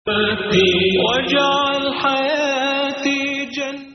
واجعل حياتي جنة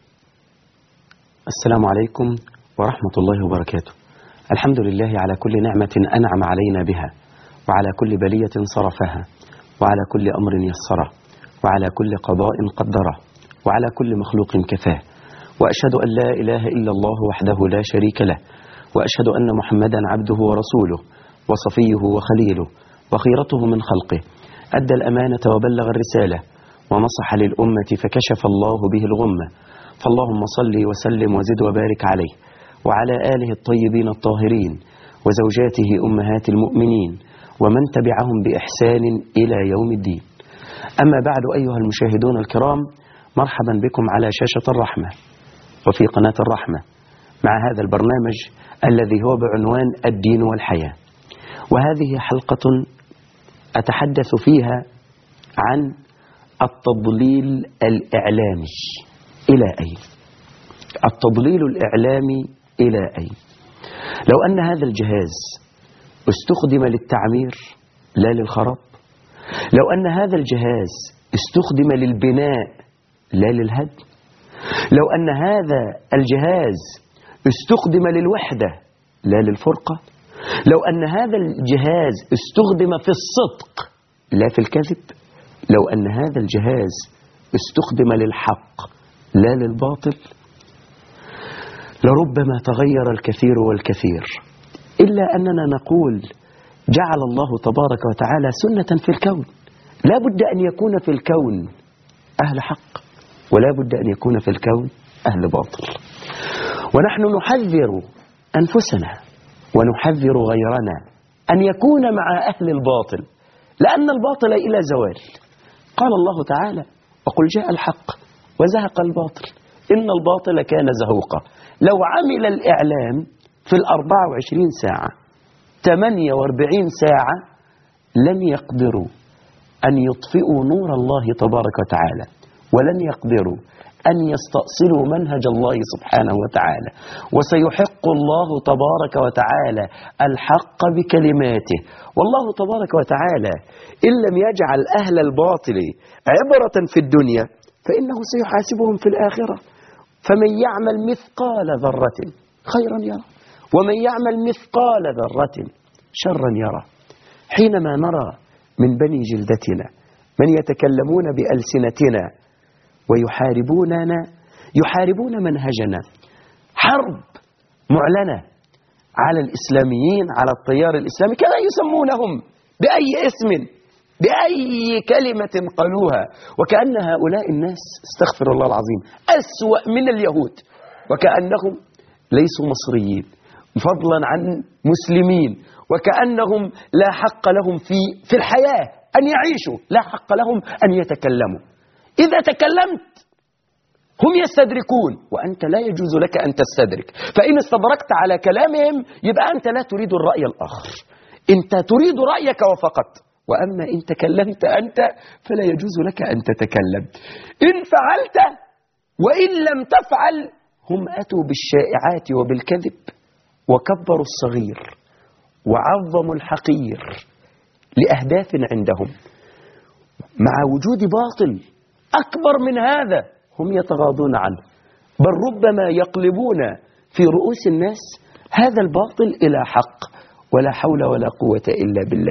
السلام عليكم ورحمة الله وبركاته الحمد لله على كل نعمة أنعم علينا بها وعلى كل بلية صرفها وعلى كل أمر يسره وعلى كل قضاء قدره وعلى كل مخلوق كفاه وأشهد أن لا إله إلا الله وحده لا شريك له وأشهد أن محمدا عبده ورسوله وصفيه وخليله وخيرته من خلقه أدى الأمانة وبلغ الرسالة ونصح للأمة فكشف الله به الغمة فاللهم صل وسلم وزد وبارك عليه وعلى آله الطيبين الطاهرين وزوجاته أمهات المؤمنين ومن تبعهم بإحسان إلى يوم الدين أما بعد أيها المشاهدون الكرام مرحبا بكم على شاشة الرحمة وفي قناة الرحمة مع هذا البرنامج الذي هو بعنوان الدين والحياة وهذه حلقة أتحدث فيها عن التضليل الإعلامي إلى أين التضليل الإعلامي إلى أين لو أن هذا الجهاز استخدم للتعمير لا للخراب لو أن هذا الجهاز استخدم للبناء لا للهدم لو أن هذا الجهاز استخدم للوحدة لا للفرقة لو أن هذا الجهاز استخدم في الصدق لا في الكذب لو أن هذا الجهاز استخدم للحق لا للباطل لربما تغير الكثير والكثير إلا أننا نقول جعل الله تبارك وتعالى سنة في الكون لا بد أن يكون في الكون أهل حق ولا بد أن يكون في الكون أهل باطل ونحن نحذر أنفسنا ونحذر غيرنا أن يكون مع أهل الباطل لأن الباطل إلى زوال قال الله تعالى وقل جاء الحق وزهق الباطل إن الباطل كان زهوقا لو عمل الإعلام في الأربع وعشرين ساعة ثمانية واربعين ساعة لم يقدروا أن يطفئوا نور الله تبارك وتعالى ولن يقدروا أن يستأصلوا منهج الله سبحانه وتعالى وسيحق الله تبارك وتعالى الحق بكلماته والله تبارك وتعالى إن لم يجعل أهل الباطل عبرة في الدنيا فإنه سيحاسبهم في الآخرة فمن يعمل مثقال ذرة خيرا يرى ومن يعمل مثقال ذرة شرا يرى حينما نرى من بني جلدتنا من يتكلمون بألسنتنا ويحاربوننا يحاربون منهجنا حرب معلنة على الإسلاميين على التيار الإسلامي كما يسمونهم بأي اسم بأي كلمة قالوها وكأن هؤلاء الناس استغفر الله العظيم أسوأ من اليهود وكأنهم ليسوا مصريين فضلا عن مسلمين وكأنهم لا حق لهم في في الحياة أن يعيشوا لا حق لهم أن يتكلموا إذا تكلمت هم يستدركون وأنت لا يجوز لك أن تستدرك فإن استدركت على كلامهم يبقى أنت لا تريد الرأي الآخر أنت تريد رأيك وفقط وأما إن تكلمت أنت فلا يجوز لك أن تتكلم إن فعلت وإن لم تفعل هم أتوا بالشائعات وبالكذب وكبروا الصغير وعظموا الحقير لأهداف عندهم مع وجود باطل أكبر من هذا هم يتغاضون عنه بل ربما يقلبون في رؤوس الناس هذا الباطل إلى حق ولا حول ولا قوة إلا بالله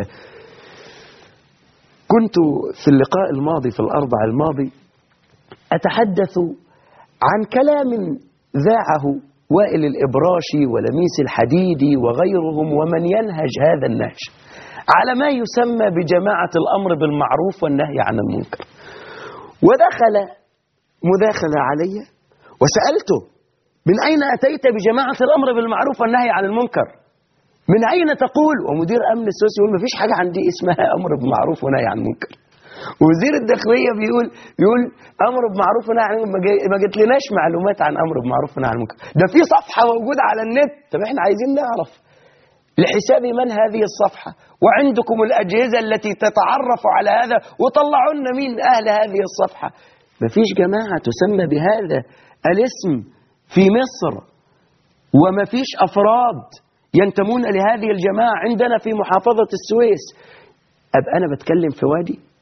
كنت في اللقاء الماضي في الأربع الماضي أتحدث عن كلام ذاعه وائل الإبراشي ولميس الحديدي وغيرهم ومن ينهج هذا النهج على ما يسمى بجماعة الأمر بالمعروف والنهي عن المنكر ودخل مداخلة علي وسألته من أين أتيت بجماعة الأمر بالمعروف والنهي عن المنكر من أين تقول ومدير أمن السوسي يقول ما فيش حاجة عندي اسمها أمر بالمعروف ونهي عن المنكر وزير الداخلية بيقول بيقول أمر بمعروف ونهي عن المنكر ما جاتلناش معلومات عن أمر بمعروف ونهي عن المنكر ده في صفحة موجودة على النت طب احنا عايزين نعرف لحساب من هذه الصفحة وعندكم الأجهزة التي تتعرف على هذا وطلعوا لنا مين أهل هذه الصفحة مفيش جماعة تسمى بهذا الاسم في مصر ومفيش أفراد ينتمون لهذه الجماعة عندنا في محافظة السويس أبقى أنا بتكلم في وادي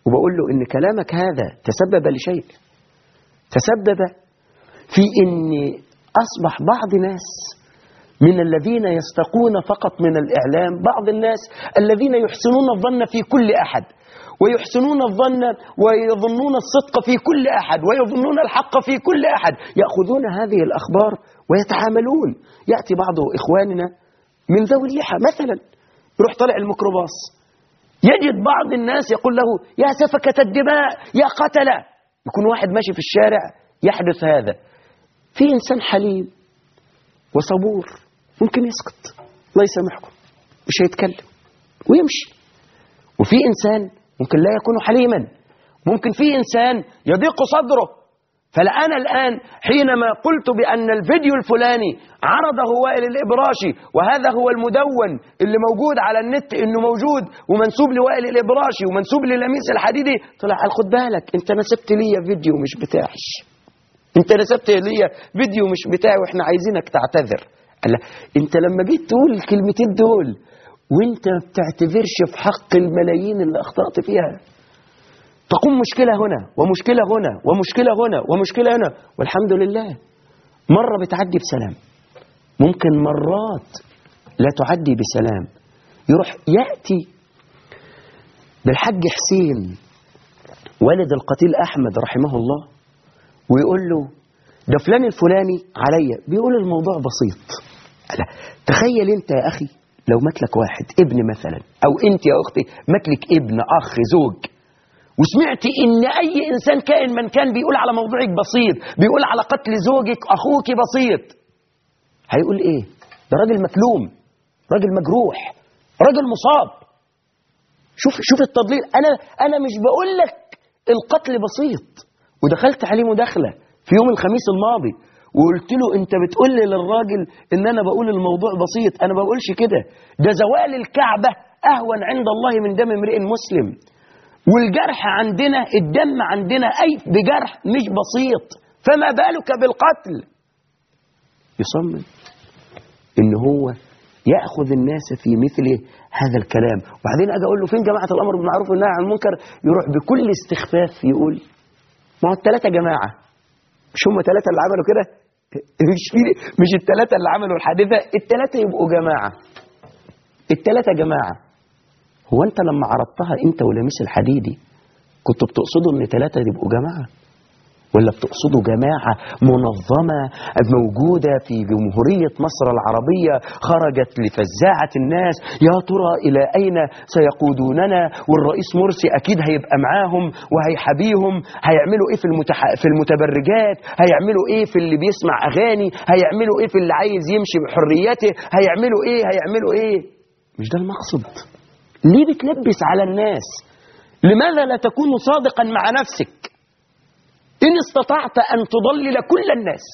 وبقول له إن كلامك هذا تسبب لشيء تسبب في إن أصبح بعض ناس من الذين يستقون فقط من الإعلام بعض الناس الذين يحسنون الظن في كل أحد ويحسنون الظن ويظنون الصدق في كل أحد ويظنون الحق في كل أحد يأخذون هذه الأخبار ويتعاملون يأتي بعض إخواننا من ذوي اللحى مثلا يروح طالع الميكروباص يجد بعض الناس يقول له يا سفكة الدماء يا قتلة يكون واحد ماشي في الشارع يحدث هذا في إنسان حليم وصبور ممكن يسكت الله يسامحكم مش هيتكلم ويمشي وفي إنسان ممكن لا يكون حليما ممكن في إنسان يضيق صدره فالآن الآن حينما قلت بأن الفيديو الفلاني عرضه وائل الإبراشي وهذا هو المدون اللي موجود على النت إنه موجود ومنسوب لوائل الإبراشي ومنسوب للميس الحديدي طلع قال خد بالك أنت نسبت لي فيديو مش بتاعي أنت نسبت لي فيديو مش بتاعي وإحنا عايزينك تعتذر قال لا أنت لما جيت تقول الكلمتين دول وأنت ما بتعتذرش في حق الملايين اللي أخطأت فيها تقوم مشكلة هنا ومشكلة هنا ومشكلة هنا ومشكلة هنا والحمد لله مرة بتعدي بسلام ممكن مرات لا تعدي بسلام يروح يأتي بالحج حسين والد القتيل أحمد رحمه الله ويقول له ده فلان الفلاني عليا بيقول الموضوع بسيط لا تخيل انت يا أخي لو ماتلك واحد ابن مثلا أو انت يا أختي ماتلك ابن أخ زوج وسمعت ان اي انسان كائن من كان بيقول على موضوعك بسيط بيقول على قتل زوجك اخوك بسيط هيقول ايه ده راجل مكلوم راجل مجروح راجل مصاب شوف شوف التضليل انا انا مش بقول لك القتل بسيط ودخلت عليه مداخله في يوم الخميس الماضي وقلت له انت بتقول لي للراجل ان انا بقول الموضوع بسيط انا بقولش كده ده زوال الكعبه اهون عند الله من دم امرئ مسلم والجرح عندنا الدم عندنا أي بجرح مش بسيط فما بالك بالقتل يصمم إن هو يأخذ الناس في مثل هذا الكلام وبعدين أجي أقول له فين جماعة الأمر بالمعروف والنهي عن المنكر يروح بكل استخفاف يقول ما هو الثلاثة جماعة مش هم ثلاثة اللي عملوا كده مش مش الثلاثة اللي عملوا الحادثة الثلاثة يبقوا جماعة الثلاثة جماعة هو انت لما عرضتها انت ولميس الحديدي كنت بتقصدوا ان ثلاثة يبقوا جماعة ولا بتقصدوا جماعة منظمة موجودة في جمهورية مصر العربية خرجت لفزاعة الناس يا ترى إلى أين سيقودوننا والرئيس مرسي أكيد هيبقى معاهم وهيحبيهم هيعملوا إيه في, المتح... في المتبرجات هيعملوا إيه في اللي بيسمع أغاني هيعملوا إيه في اللي عايز يمشي بحريته هيعملوا إيه هيعملوا إيه مش ده المقصد ليه بتلبس على الناس لماذا لا تكون صادقا مع نفسك إن استطعت أن تضلل كل الناس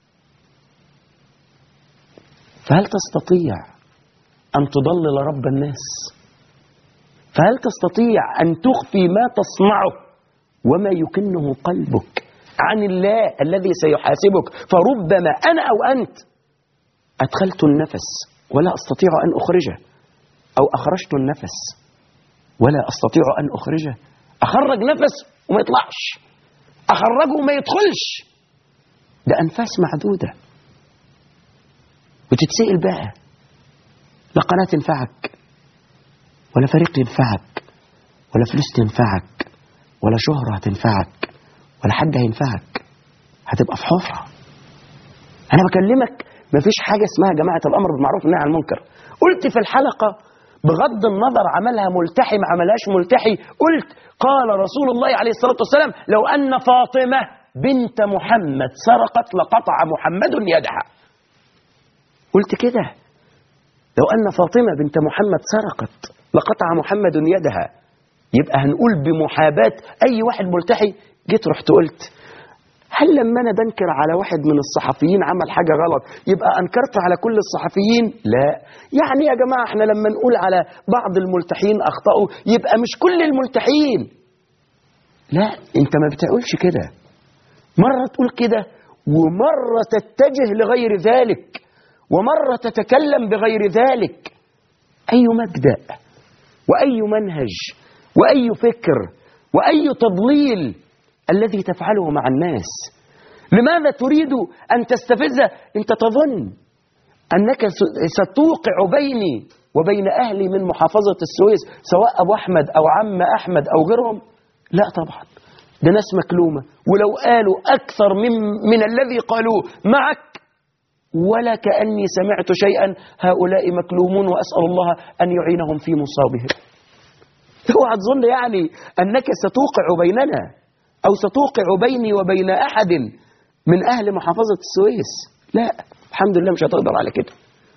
فهل تستطيع أن تضلل رب الناس فهل تستطيع أن تخفي ما تصنعه وما يكنه قلبك عن الله الذي سيحاسبك فربما أنا أو أنت أدخلت النفس ولا أستطيع أن أخرجه أو أخرجت النفس ولا أستطيع أن أخرجه أخرج نفس وما يطلعش أخرجه وما يدخلش ده أنفاس معدودة وتتسأل بقى لا قناة تنفعك ولا فريق ينفعك ولا فلوس تنفعك ولا شهرة هتنفعك ولا حد هينفعك هتبقى في حفرة أنا بكلمك مفيش حاجة اسمها جماعة الأمر بالمعروف والنهي عن المنكر قلت في الحلقة بغض النظر عملها ملتحي ما عملهاش ملتحي قلت قال رسول الله عليه الصلاة والسلام لو أن فاطمة بنت محمد سرقت لقطع محمد يدها قلت كده لو أن فاطمة بنت محمد سرقت لقطع محمد يدها يبقى هنقول بمحاباة أي واحد ملتحي جيت رحت قلت هل لما أنا بنكر على واحد من الصحفيين عمل حاجة غلط يبقى أنكرت على كل الصحفيين لا يعني يا جماعة احنا لما نقول على بعض الملتحين أخطأوا يبقى مش كل الملتحين لا انت ما بتقولش كده مرة تقول كده ومرة تتجه لغير ذلك ومرة تتكلم بغير ذلك أي مبدأ وأي منهج وأي فكر وأي تضليل الذي تفعله مع الناس لماذا تريد أن تستفز أنت تظن أنك س- ستوقع بيني وبين أهلي من محافظة السويس سواء أبو أحمد أو عم أحمد أو غيرهم لا طبعا ده ناس مكلومة ولو قالوا أكثر من, من الذي قالوه معك ولا كأني سمعت شيئا هؤلاء مكلومون وأسأل الله أن يعينهم في مصابهم اوعى تظن يعني أنك ستوقع بيننا أو ستوقع بيني وبين أحد من أهل محافظة السويس لا الحمد لله مش هتقدر على كده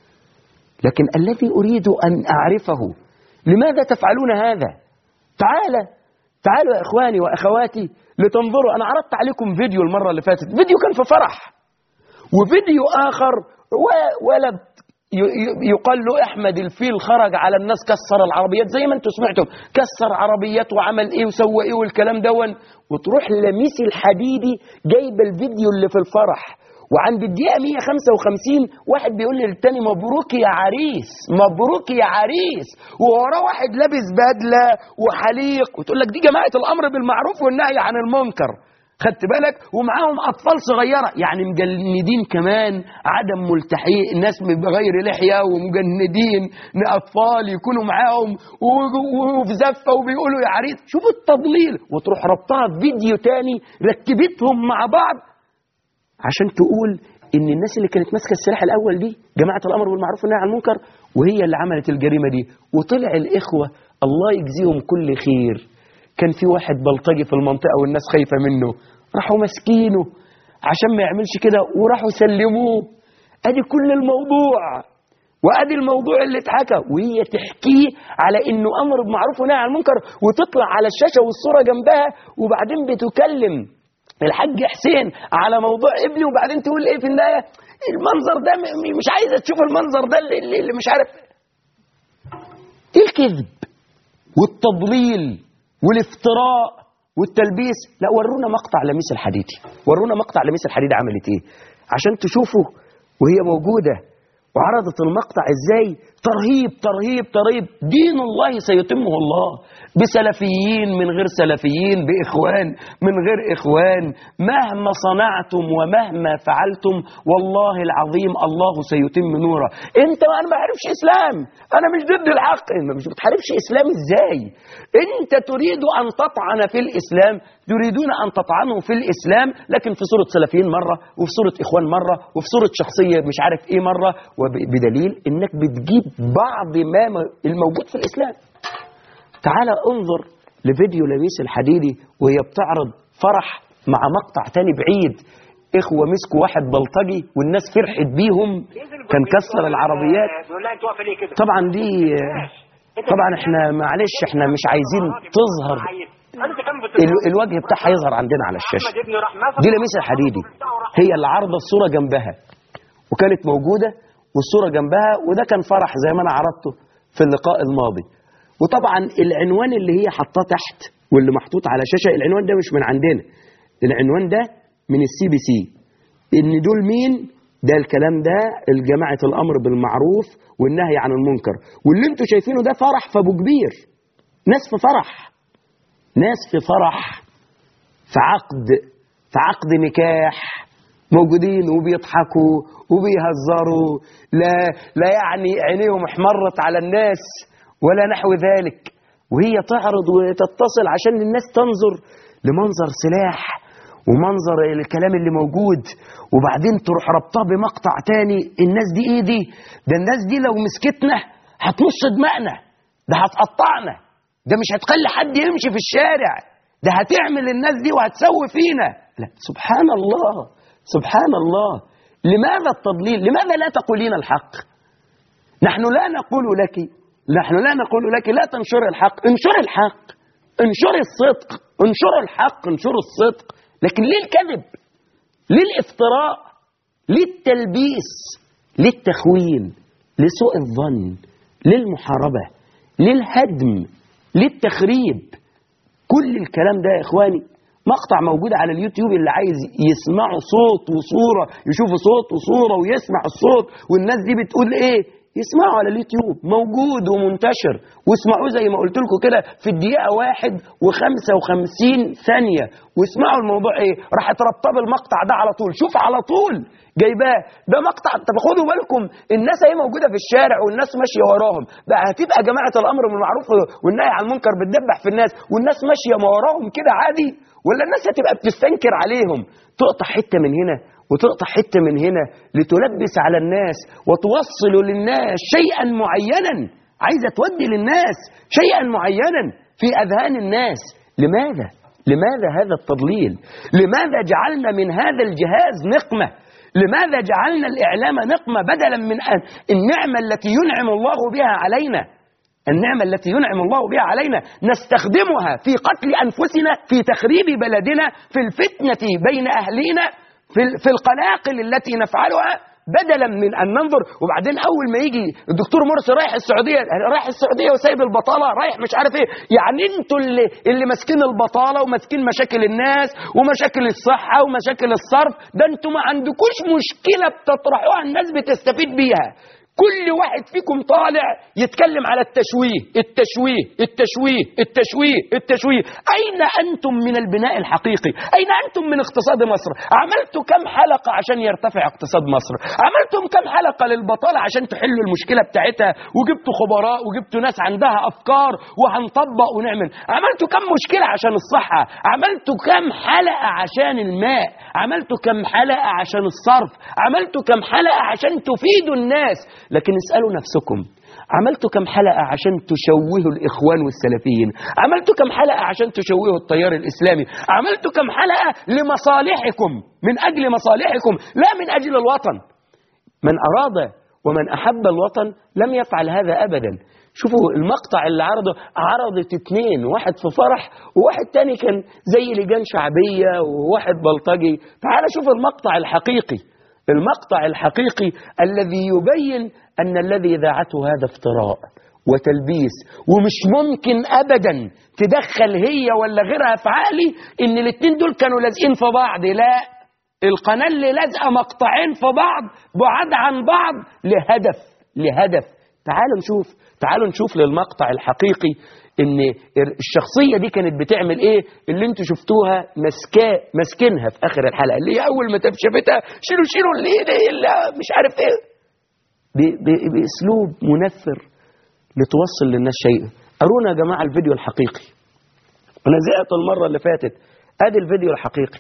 لكن الذي أريد أن أعرفه لماذا تفعلون هذا تعالى تعالوا يا إخواني وأخواتي لتنظروا أنا عرضت عليكم فيديو المرة اللي فاتت فيديو كان في فرح وفيديو آخر و- ولد ي- ي- يقال له أحمد الفيل خرج على الناس كسر العربيات زي ما انتم سمعتم كسر عربيات وعمل ايه وسوى ايه والكلام دون وتروح لميس الحديدي جايب الفيديو اللي في الفرح وعند الدقيقة 155 واحد بيقول للتاني مبروك يا عريس مبروك يا عريس ووراه واحد لابس بدلة وحليق وتقول لك دي جماعة الأمر بالمعروف والنهي عن المنكر خدت بالك ومعاهم أطفال صغيرة يعني مجندين كمان عدم ملتحي الناس بغير لحية ومجندين أطفال يكونوا معاهم و- وفي زفة وبيقولوا يا عريس شوفوا التضليل وتروح ربطها في فيديو تاني ركبتهم مع بعض عشان تقول ان الناس اللي كانت ماسكه السلاح الاول دي جماعه الامر بالمعروف والنهي عن المنكر وهي اللي عملت الجريمه دي وطلع الاخوه الله يجزيهم كل خير كان في واحد بلطجي في المنطقه والناس خايفه منه راحوا ماسكينه عشان ما يعملش كده وراحوا سلموه ادي كل الموضوع وادي الموضوع اللي اتحكى وهي تحكيه على انه امر بمعروف ونهي عن المنكر وتطلع على الشاشه والصوره جنبها وبعدين بتكلم الحاج حسين على موضوع ابني وبعدين تقول ايه في النهايه المنظر ده م- م- مش عايزه تشوف المنظر ده اللي, اللي اللي مش عارف ايه الكذب والتضليل والافتراء والتلبيس لا ورونا مقطع لميس الحديدي ورونا مقطع لميس الحديدي عملت ايه عشان تشوفوا وهي موجوده وعرضت المقطع ازاي ترهيب ترهيب ترهيب دين الله سيتمه الله بسلفيين من غير سلفيين باخوان من غير اخوان مهما صنعتم ومهما فعلتم والله العظيم الله سيتم نوره انت انا ما بحاربش اسلام انا مش ضد الحق انت مش بتحاربش اسلام ازاي انت تريد ان تطعن في الاسلام تريدون ان تطعنوا في الاسلام لكن في صوره سلفيين مره وفي صوره اخوان مره وفي صوره شخصيه مش عارف ايه مره وبدليل انك بتجيب بعض ما م- الموجود في الاسلام تعال انظر لفيديو لميس الحديدي وهي بتعرض فرح مع مقطع تاني بعيد اخوه مسكوا واحد بلطجي والناس فرحت بيهم كان كسر العربيات بيقول لها انت واقفه ليه كده طبعا دي طبعا احنا معلش احنا مش عايزين تظهر انت كم ال- الوجه بتاعها يظهر عندنا على الشاشه احمد ابني راح مسك دي لميس الحديدي هي اللي عارضه الصوره جنبها وكانت موجوده والصوره جنبها وده كان فرح زي ما انا عرضته في اللقاء الماضي وطبعا العنوان اللي هي حاطاه تحت واللي محطوط على شاشه العنوان ده مش من عندنا العنوان ده من السي بي سي ان دول مين ده الكلام ده الجماعه الامر بالمعروف والنهي عن المنكر واللي انتوا شايفينه ده فرح في ابو كبير ناس في فرح ناس في فرح في عقد في عقد نكاح موجودين وبيضحكوا وبيهزروا لا لا يعني عينيهم احمرت على الناس ولا نحو ذلك وهي تعرض وتتصل عشان الناس تنظر لمنظر سلاح ومنظر الكلام اللي موجود وبعدين تروح ربطها بمقطع تاني الناس دي ايه دي ده الناس دي لو مسكتنا هتنص دماغنا ده هتقطعنا ده مش هتخلي حد يمشي في الشارع ده هتعمل الناس دي وهتسوي فينا لا سبحان الله سبحان الله لماذا التضليل لماذا لا تقولين الحق نحن لا نقول لك نحن لا نقول لك لا تنشر الحق انشر الحق انشر الصدق انشر الحق انشر الصدق لكن ليه الكذب ليه الافتراء ليه التلبيس ليه التخوين لسوء الظن للمحاربة للهدم للتخريب كل الكلام ده يا اخواني مقطع موجود على اليوتيوب اللي عايز يسمعوا صوت وصورة يشوفوا صوت وصورة ويسمع الصوت والناس دي بتقول ايه يسمعوا على اليوتيوب موجود ومنتشر واسمعوه زي ما قلت لكم كده في الدقيقة واحد وخمسة وخمسين ثانية واسمعوا الموضوع ايه راح ترطب المقطع ده على طول شوف على طول جايباه ده مقطع طب خدوا بالكم الناس اهي موجودة في الشارع والناس ماشية وراهم بقى هتبقى جماعة الأمر بالمعروف والنهي عن المنكر بتدبح في الناس والناس ماشية ما وراهم كده عادي ولا الناس هتبقى بتستنكر عليهم تقطع حتة من هنا وتقطع حتة من هنا لتلبس على الناس وتوصل للناس شيئا معينا عايزة تودي للناس شيئا معينا في أذهان الناس لماذا؟ لماذا هذا التضليل؟ لماذا جعلنا من هذا الجهاز نقمة؟ لماذا جعلنا الإعلام نقمة بدلا من أن النعمة التي ينعم الله بها علينا النعمة التي ينعم الله بها علينا نستخدمها في قتل أنفسنا في تخريب بلدنا في الفتنة بين أهلنا في في القلاقل التي نفعلها بدلا من ان ننظر وبعدين اول ما يجي الدكتور مرسي رايح السعوديه رايح السعوديه وسايب البطاله رايح مش عارف ايه يعني انتوا اللي اللي ماسكين البطاله وماسكين مشاكل الناس ومشاكل الصحه ومشاكل الصرف ده انتوا ما عندكوش مشكله بتطرحوها الناس بتستفيد بيها كل واحد فيكم طالع يتكلم على التشويه التشويه التشويه التشويه التشويه أين أنتم من البناء الحقيقي أين أنتم من اقتصاد مصر عملتوا كم حلقة عشان يرتفع اقتصاد مصر عملتم كم حلقة للبطالة عشان تحلوا المشكلة بتاعتها وجبتوا خبراء وجبتوا ناس عندها أفكار وهنطبق ونعمل عملتوا كم مشكلة عشان الصحة عملتوا كم حلقة عشان الماء عملتوا كم حلقة عشان الصرف عملتوا كم حلقة عشان تفيدوا الناس لكن اسألوا نفسكم عملتوا كم حلقة عشان تشوهوا الإخوان والسلفيين عملتوا كم حلقة عشان تشوهوا التيار الإسلامي عملتوا كم حلقة لمصالحكم من أجل مصالحكم لا من أجل الوطن من أراد ومن أحب الوطن لم يفعل هذا أبدا شوفوا المقطع اللي عرضه عرضت اتنين واحد في فرح وواحد تاني كان زي لجان شعبية وواحد بلطجي تعال شوف المقطع الحقيقي المقطع الحقيقي الذي يبين أن الذي ذاعته هذا افتراء وتلبيس ومش ممكن أبدا تدخل هي ولا غيرها في عقلي إن الاتنين دول كانوا لازقين في بعض لا القناة اللي لازقة مقطعين في بعض بعاد عن بعض لهدف لهدف تعالوا نشوف تعالوا نشوف للمقطع الحقيقي ان الشخصية دي كانت بتعمل ايه اللي انتوا شفتوها مسكا مسكنها في اخر الحلقة اللي هي اول ما شافتها شيلوا شيلوا اللي ايه اللي مش عارف ايه ب- ب- باسلوب منفر لتوصل للناس شيء ارونا يا جماعة الفيديو الحقيقي انا زهقت المرة اللي فاتت ادي الفيديو الحقيقي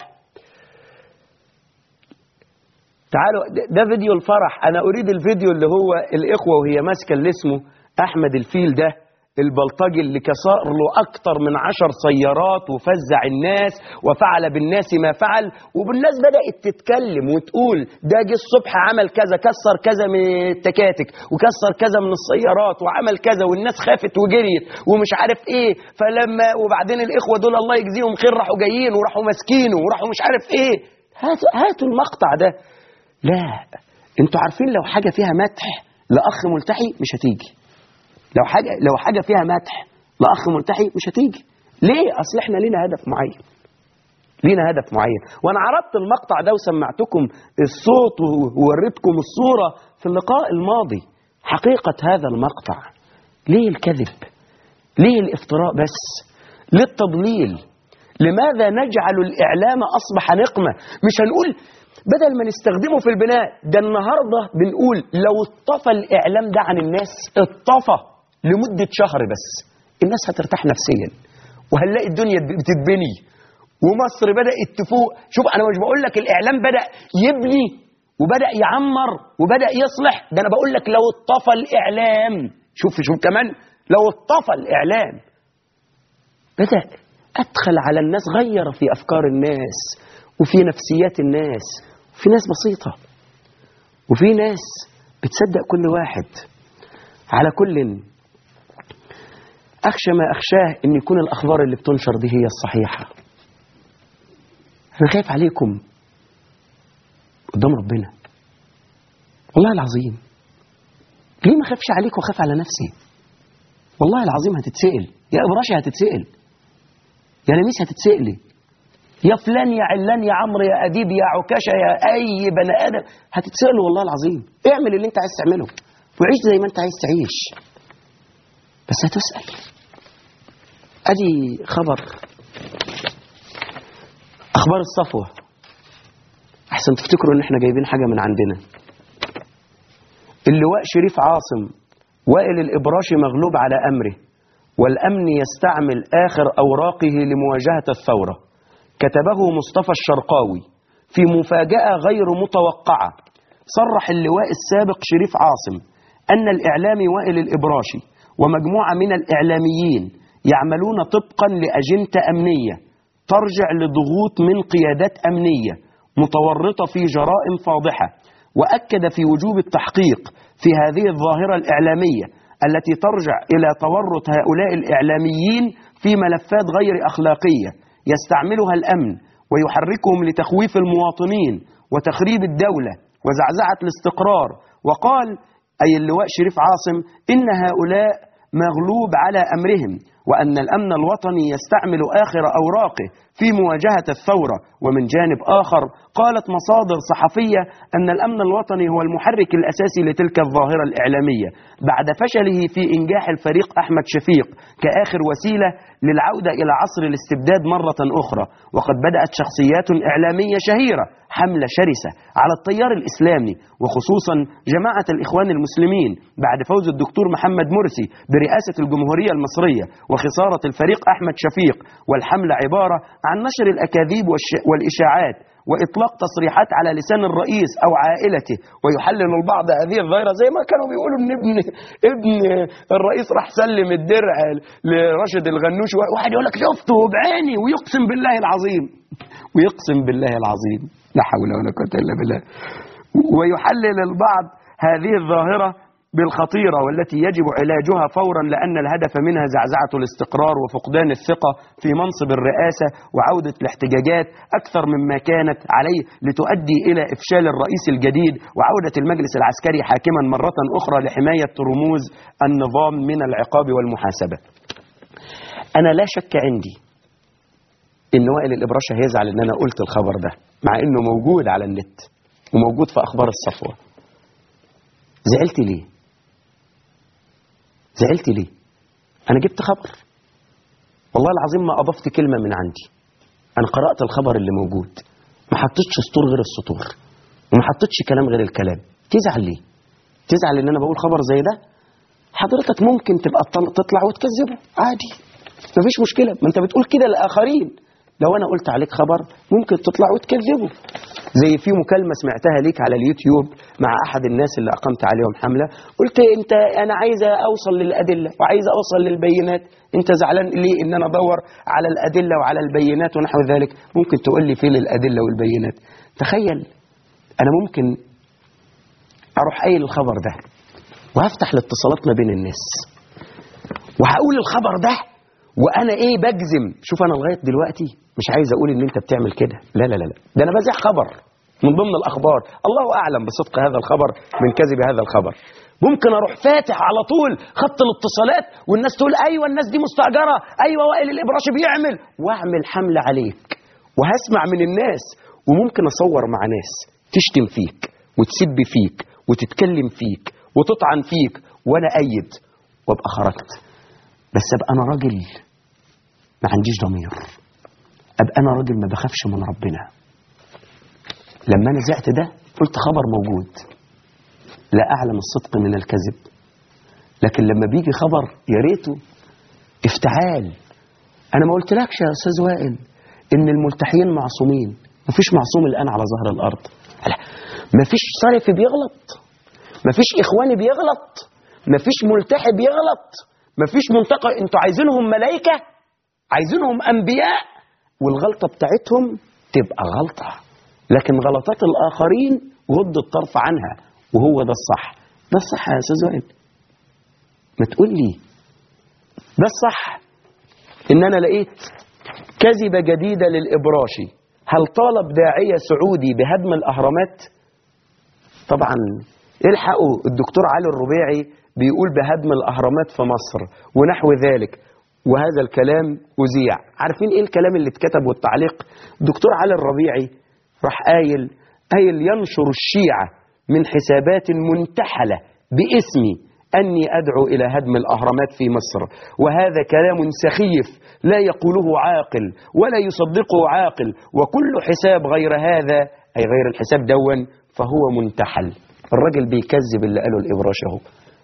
تعالوا ده- ده فيديو الفرح انا اريد الفيديو اللي هو الاخوة وهي ماسكة اللي اسمه احمد الفيل ده البلطجي اللي كسر له اكتر من عشر سيارات وفزع الناس وفعل بالناس ما فعل وبالناس بدأت تتكلم وتقول ده جه الصبح عمل كذا كسر كذا من التكاتك وكسر كذا من السيارات وعمل كذا والناس خافت وجريت ومش عارف ايه فلما وبعدين الاخوة دول الله يجزيهم خير راحوا جايين وراحوا ماسكينه وراحوا مش عارف ايه هاتوا هاتوا المقطع ده لا انتوا عارفين لو حاجة فيها مدح لأخ ملتحي مش هتيجي لو حاجة لو حاجة فيها مدح لأخ ملتحي مش هتيجي ليه أصل احنا لينا هدف معين لينا هدف معين وانا عرضت المقطع ده وسمعتكم الصوت ووريتكم الصورة في اللقاء الماضي حقيقة هذا المقطع ليه الكذب ليه الافتراء بس ليه التضليل لماذا نجعل الإعلام أصبح نقمة مش هنقول بدل ما نستخدمه في البناء ده النهاردة بنقول لو اطفى الإعلام ده عن الناس اطفى لمدة شهر بس الناس هترتاح نفسيا وهنلاقي الدنيا بتتبني ومصر بدأت تفوق شوف أنا مش بقول لك الإعلام بدأ يبني وبدأ يعمر وبدأ يصلح ده أنا بقول لك لو اطفى الإعلام شوف شوف كمان لو اطفى الإعلام بدأ أدخل على الناس غير في أفكار الناس وفي نفسيات الناس وفي ناس بسيطة وفي ناس بتصدق كل واحد على كل أخشى ما أخشاه إن يكون الأخبار اللي بتنشر دي هي الصحيحة أنا خايف عليكم قدام ربنا والله العظيم ليه ما خافش عليك وخاف على نفسي والله العظيم هتتسأل يا إبراشي هتتسأل يا لميس هتتسألي يا فلان يا علان يا عمرو يا أديب يا عكاشة يا أي بني آدم هتتسألوا والله العظيم اعمل اللي أنت عايز تعمله وعيش زي ما انت عايز تعيش بس هتسأل ادي خبر اخبار الصفوة احسن تفتكروا ان احنا جايبين حاجة من عندنا اللواء شريف عاصم وائل الابراشي مغلوب على امره والامن يستعمل اخر اوراقه لمواجهة الثورة كتبه مصطفى الشرقاوي في مفاجأة غير متوقعة صرح اللواء السابق شريف عاصم أن الإعلامي وائل الإبراشي ومجموعة من الإعلاميين يعملون طبقا لأجندة أمنية ترجع لضغوط من قيادات أمنية متورطة في جرائم فاضحة وأكد في وجوب التحقيق في هذه الظاهرة الإعلامية التي ترجع إلى تورط هؤلاء الإعلاميين في ملفات غير أخلاقية يستعملها الأمن ويحركهم لتخويف المواطنين وتخريب الدولة وزعزعة الاستقرار وقال أي اللواء شريف عاصم إن هؤلاء مغلوب على أمرهم وأن الأمن الوطني يستعمل آخر أوراقه في مواجهة الثورة ومن جانب آخر قالت مصادر صحفية أن الأمن الوطني هو المحرك الأساسي لتلك الظاهرة الإعلامية بعد فشله في إنجاح الفريق أحمد شفيق كآخر وسيلة للعودة إلى عصر الاستبداد مرة أخرى وقد بدأت شخصيات إعلامية شهيرة حملة شرسة على التيار الإسلامي وخصوصا جماعة الإخوان المسلمين بعد فوز الدكتور محمد مرسي برئاسة الجمهورية المصرية وخسارة الفريق أحمد شفيق والحملة عبارة عن نشر الأكاذيب والش- والإشاعات وإطلاق تصريحات على لسان الرئيس أو عائلته ويحلل البعض هذه الظاهرة زي ما كانوا بيقولوا إن ابن ابن الرئيس راح سلم الدرع لراشد الغنوش واحد يقول لك شفته بعيني ويقسم بالله العظيم ويقسم بالله العظيم لا حول ولا قوة إلا بالله ويحلل البعض هذه الظاهرة بالخطيرة والتي يجب علاجها فورا لأن الهدف منها زعزعة الاستقرار وفقدان الثقة في منصب الرئاسة وعودة الاحتجاجات أكثر مما كانت عليه لتؤدي إلى إفشال الرئيس الجديد وعودة المجلس العسكري حاكما مرة أخرى لحماية رموز النظام من العقاب والمحاسبة أنا لا شك عندي إن وائل الإبراشة هيزعل إن أنا قلت الخبر ده مع إنه موجود على النت وموجود في أخبار الصفوة زعلت ليه زعلت ليه أنا جبت خبر والله العظيم ما أضفت كلمة من عندي أنا قرأت الخبر اللي موجود ما حطيتش سطور غير السطور وما حطيتش كلام غير الكلام تزعل ليه تزعل ان انا بقول خبر زي ده حضرتك ممكن تبقى تطل- تطلع وتكذبه عادي مفيش مشكلة ما انت بتقول كده للآخرين لو انا قلت عليك خبر ممكن تطلع وتكذبه زي في مكالمة سمعتها ليك على اليوتيوب مع احد الناس اللي اقمت عليهم حملة قلت انت انا عايزة اوصل للادلة وعايزة اوصل للبينات انت زعلان ليه ان انا ادور على الادلة وعلى البينات ونحو ذلك ممكن تقول لي فين الادلة والبينات تخيل انا ممكن اروح قايل الخبر ده وهفتح الاتصالات ما بين الناس وهقول الخبر ده وانا ايه بجزم شوف انا لغايه دلوقتي مش عايز اقول ان انت بتعمل كده لا لا لا لا ده انا بزيح خبر من ضمن الاخبار الله اعلم بصدق هذا الخبر من كذب هذا الخبر ممكن اروح فاتح على طول خط الاتصالات والناس تقول ايوه الناس دي مستاجره ايوه وائل الابراشي بيعمل واعمل حمله عليك وهسمع من الناس وممكن اصور مع ناس تشتم فيك وتسب فيك وتتكلم فيك وتطعن فيك وانا ايد وابقى خرجت بس ابقى انا راجل ما عنديش ضمير ابقى انا راجل ما بخافش من ربنا لما انا زعت ده قلت خبر موجود لا اعلم الصدق من الكذب لكن لما بيجي خبر يا ريته افتعال انا ما قلتلكش يا استاذ وائل ان الملتحيين معصومين مفيش معصوم الان على ظهر الارض لا مفيش صرف بيغلط مفيش اخواني بيغلط مفيش ملتحي بيغلط مفيش منتقى انتوا عايزينهم ملائكه عايزينهم انبياء والغلطه بتاعتهم تبقى غلطه لكن غلطات الاخرين غض الطرف عنها وهو ده الصح ده الصح يا استاذ وائل ما تقول لي ده الصح ان انا لقيت كذبه جديده للابراشي هل طالب داعيه سعودي بهدم الاهرامات طبعا الحقوا الدكتور علي الربيعي بيقول بهدم الأهرامات في مصر ونحو ذلك وهذا الكلام أذيع عارفين إيه الكلام اللي اتكتب والتعليق الدكتور علي الربيعي راح قايل قايل ينشر الشيعة من حسابات منتحلة باسمي أني أدعو إلى هدم الأهرامات في مصر وهذا كلام سخيف لا يقوله عاقل ولا يصدقه عاقل وكل حساب غير هذا أي غير الحساب دون فهو منتحل الراجل بيكذب اللي قاله الإبراش اهو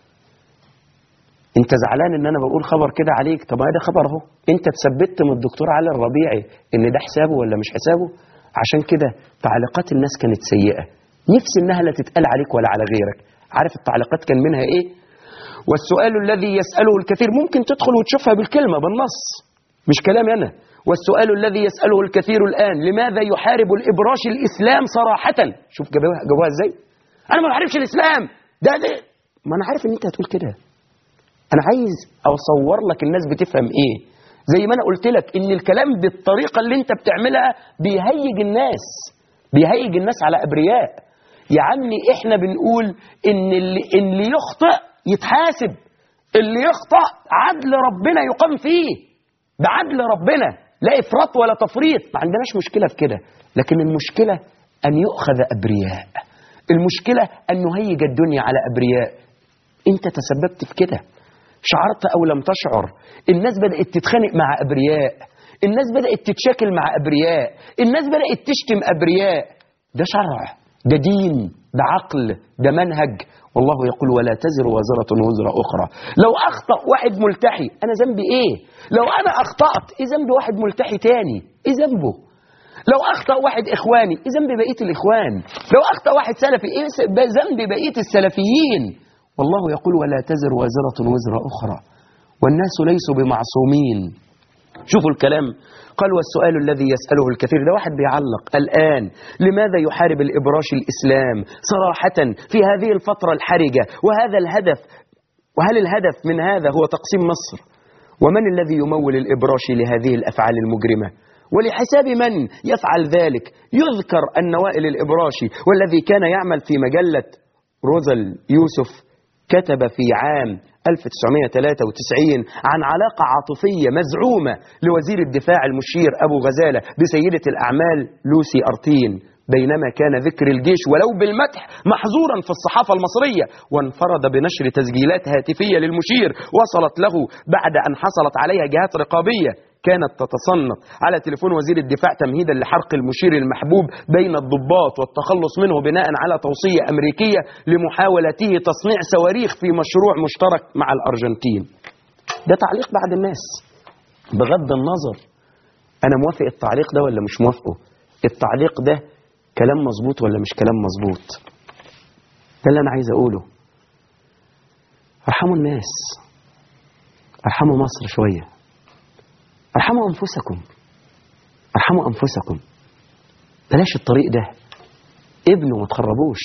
انت زعلان ان انا بقول خبر كده عليك طب ما ده خبر اهو انت تثبت من الدكتور علي الربيعي ان ده حسابه ولا مش حسابه عشان كده تعليقات الناس كانت سيئة نفسي انها لا تتقال عليك ولا على غيرك عارف التعليقات كان منها ايه والسؤال الذي يسأله الكثير ممكن تدخل وتشوفها بالكلمة بالنص مش كلامي انا والسؤال الذي يسأله الكثير الآن لماذا يحارب الإبراش الإسلام صراحة شوف جابوها جابوها ازاي انا ما بحاربش الإسلام ده ده ما انا عارف ان انت هتقول كده انا عايز اصور لك الناس بتفهم ايه زي ما انا قلت لك ان الكلام بالطريقه اللي انت بتعملها بيهيج الناس بيهيج الناس على ابرياء يا عمي احنا بنقول ان اللي, اللي يخطئ يتحاسب اللي يخطئ عدل ربنا يقام فيه بعدل ربنا لا افراط ولا تفريط ما عندناش مشكله في كده لكن المشكله ان يؤخذ ابرياء المشكله ان نهيج الدنيا على ابرياء انت تسببت في كده شعرت أو لم تشعر الناس بدأت تتخانق مع أبرياء الناس بدأت تتشاكل مع أبرياء الناس بدأت تشتم أبرياء ده شرع ده دين ده عقل ده منهج والله يقول ولا تزر وازرة وزر أخرى لو أخطأ واحد ملتحي أنا ذنبي إيه لو أنا أخطأت إيه ذنب واحد ملتحي تاني إيه ذنبه لو أخطأ واحد إخواني إيه ذنب بقية الإخوان لو أخطأ واحد سلفي إيه ذنب بقية السلفيين والله يقول ولا تزر وازرة وزر أخرى والناس ليسوا بمعصومين شوفوا الكلام قال والسؤال الذي يسأله الكثير ده واحد بيعلق الآن لماذا يحارب الإبراش الإسلام صراحة في هذه الفترة الحرجة وهذا الهدف وهل الهدف من هذا هو تقسيم مصر ومن الذي يمول الإبراش لهذه الأفعال المجرمة ولحساب من يفعل ذلك يذكر أن وائل الإبراشي والذي كان يعمل في مجلة روزل يوسف كتب في عام 1993 عن علاقة عاطفية مزعومة لوزير الدفاع المشير أبو غزالة بسيدة الأعمال لوسي أرتين بينما كان ذكر الجيش ولو بالمدح محظورا في الصحافة المصرية وانفرد بنشر تسجيلات هاتفية للمشير وصلت له بعد أن حصلت عليها جهات رقابية كانت تتصنف على تليفون وزير الدفاع تمهيدا لحرق المشير المحبوب بين الضباط والتخلص منه بناء على توصية أمريكية لمحاولته تصنيع صواريخ في مشروع مشترك مع الأرجنتين ده تعليق بعض الناس بغض النظر أنا موافق التعليق ده ولا مش موافقه التعليق ده كلام مظبوط ولا مش كلام مظبوط ده اللي أنا عايز أقوله ارحموا الناس ارحموا مصر شويه ارحموا أنفسكم ارحموا أنفسكم بلاش الطريق ده ابنوا ما تخربوش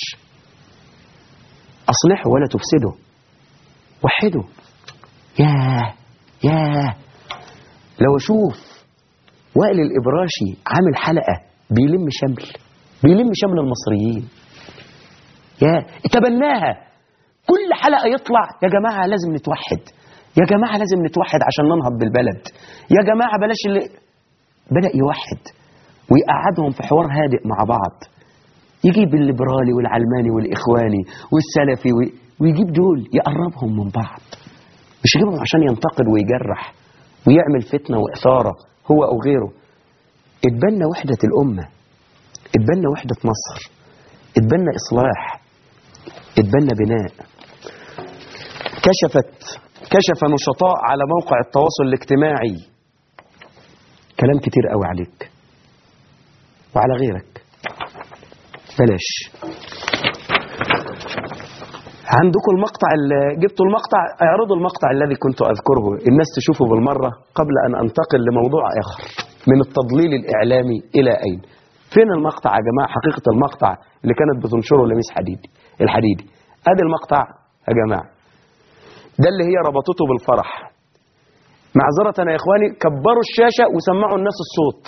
أصلحوا ولا تفسدوا وحدوا ياه ياه لو أشوف وائل الإبراشي عامل حلقة بيلم شمل بيلم شمل المصريين يا تبناها كل حلقة يطلع يا جماعة لازم نتوحد يا جماعة لازم نتوحد عشان ننهض بالبلد يا جماعة بلاش اللي بدأ يوحد ويقعدهم في حوار هادئ مع بعض يجيب الليبرالي والعلماني والإخواني والسلفي وي... ويجيب دول يقربهم من بعض مش يجيبهم عشان ينتقد ويجرح ويعمل فتنة وإثارة هو أو غيره اتبنى وحدة الأمة اتبنى وحدة مصر اتبنى إصلاح اتبنى بناء كشفت كشف نشطاء على موقع التواصل الاجتماعي كلام كتير قوي عليك وعلى غيرك بلاش عندكم المقطع اللي جبتوا المقطع اعرضوا المقطع الذي كنت أذكره الناس تشوفه بالمرة قبل أن أنتقل لموضوع آخر من التضليل الإعلامي إلى أين فين المقطع يا جماعة حقيقة المقطع اللي كانت بتنشره لميس حديدي الحديدي ادي المقطع يا جماعة ده اللي هي ربطته بالفرح معذرة يا إخواني كبروا الشاشة وسمعوا الناس الصوت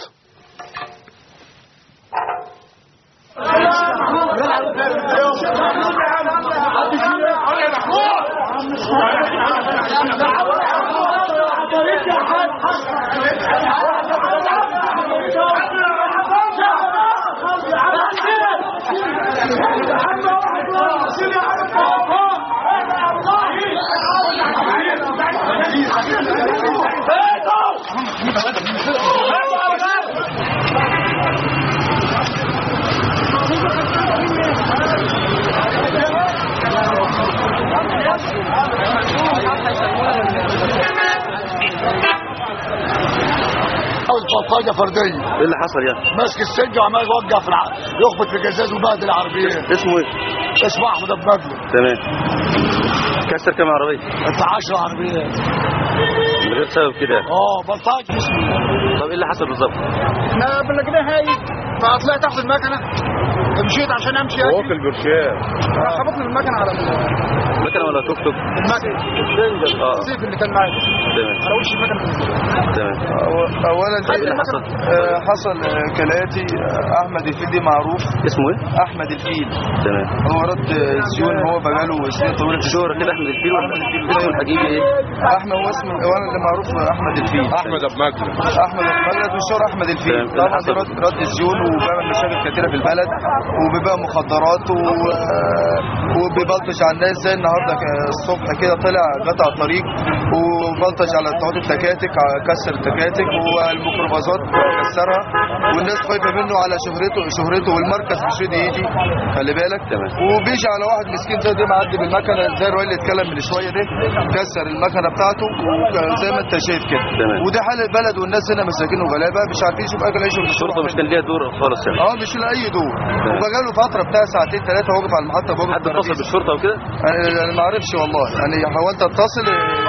بلطجه فرديه ايه اللي حصل يعني ماسك السنج وعمال يوجع في الع... يخبط في الجزاز وبهدل العربيات اسمه ايه اسمه احمد ابو مجلد تمام كسر كام عربيه انت 10 عربيات من غير سبب كده اه بلطجه طب ايه اللي حصل بالظبط احنا بلجناه هاي فطلعت تحت المكنه مشيت عشان امشي هو في البرشام راح خبطني المكنه على مكنه ولا توك توك المكنه اه السيف اللي كان معايا تمام على وش المكنه تمام اولا ايه اللي حصل آه، حصل آه، كالاتي آه، احمد الفيل دي معروف اسمه ايه احمد الفيل تمام هو رد آه، زيون هو بقاله سنين طويله في شهرة كده احمد الفيل ولا اسمه الحقيقي ايه احمد هو اسمه وانا اللي معروف احمد الفيل احمد ابو مجد احمد البلد والشهر احمد الفيل تمام. اللي طبعا حصل؟ دي رد, رد زيون وبيعمل مشاكل كتيره في البلد وبيبيع مخدرات و... آه، وبيبلطج على الناس زي النهارده ك- الصبح كده طلع قطع الطريق وبلطج على بتوع التكاتك ع- كسر التكاتك والميكروباصات كسرها والناس خايفه منه على شهرته شهرته والمركز مش راضي يجي خلي بالك تمام. وبيجي على واحد مسكين زي ده معدي بالمكنه زي الراجل اللي اتكلم من شويه ده كسر المكنه بتاعته زي ما انت شايف كده تمام. وده حال البلد والناس هنا مساكين وغلابه مش عارفين يشوفوا اكل عيشهم الشرطه مش كان ليها دور خالص يعني اه مش لاقي دور وبقى له فتره بتاع ساعتين ثلاثه واقف على المحطه واقف حد اتصل بالشرطه وكده انا أنا ما اعرفش والله يعني حاولت اتصل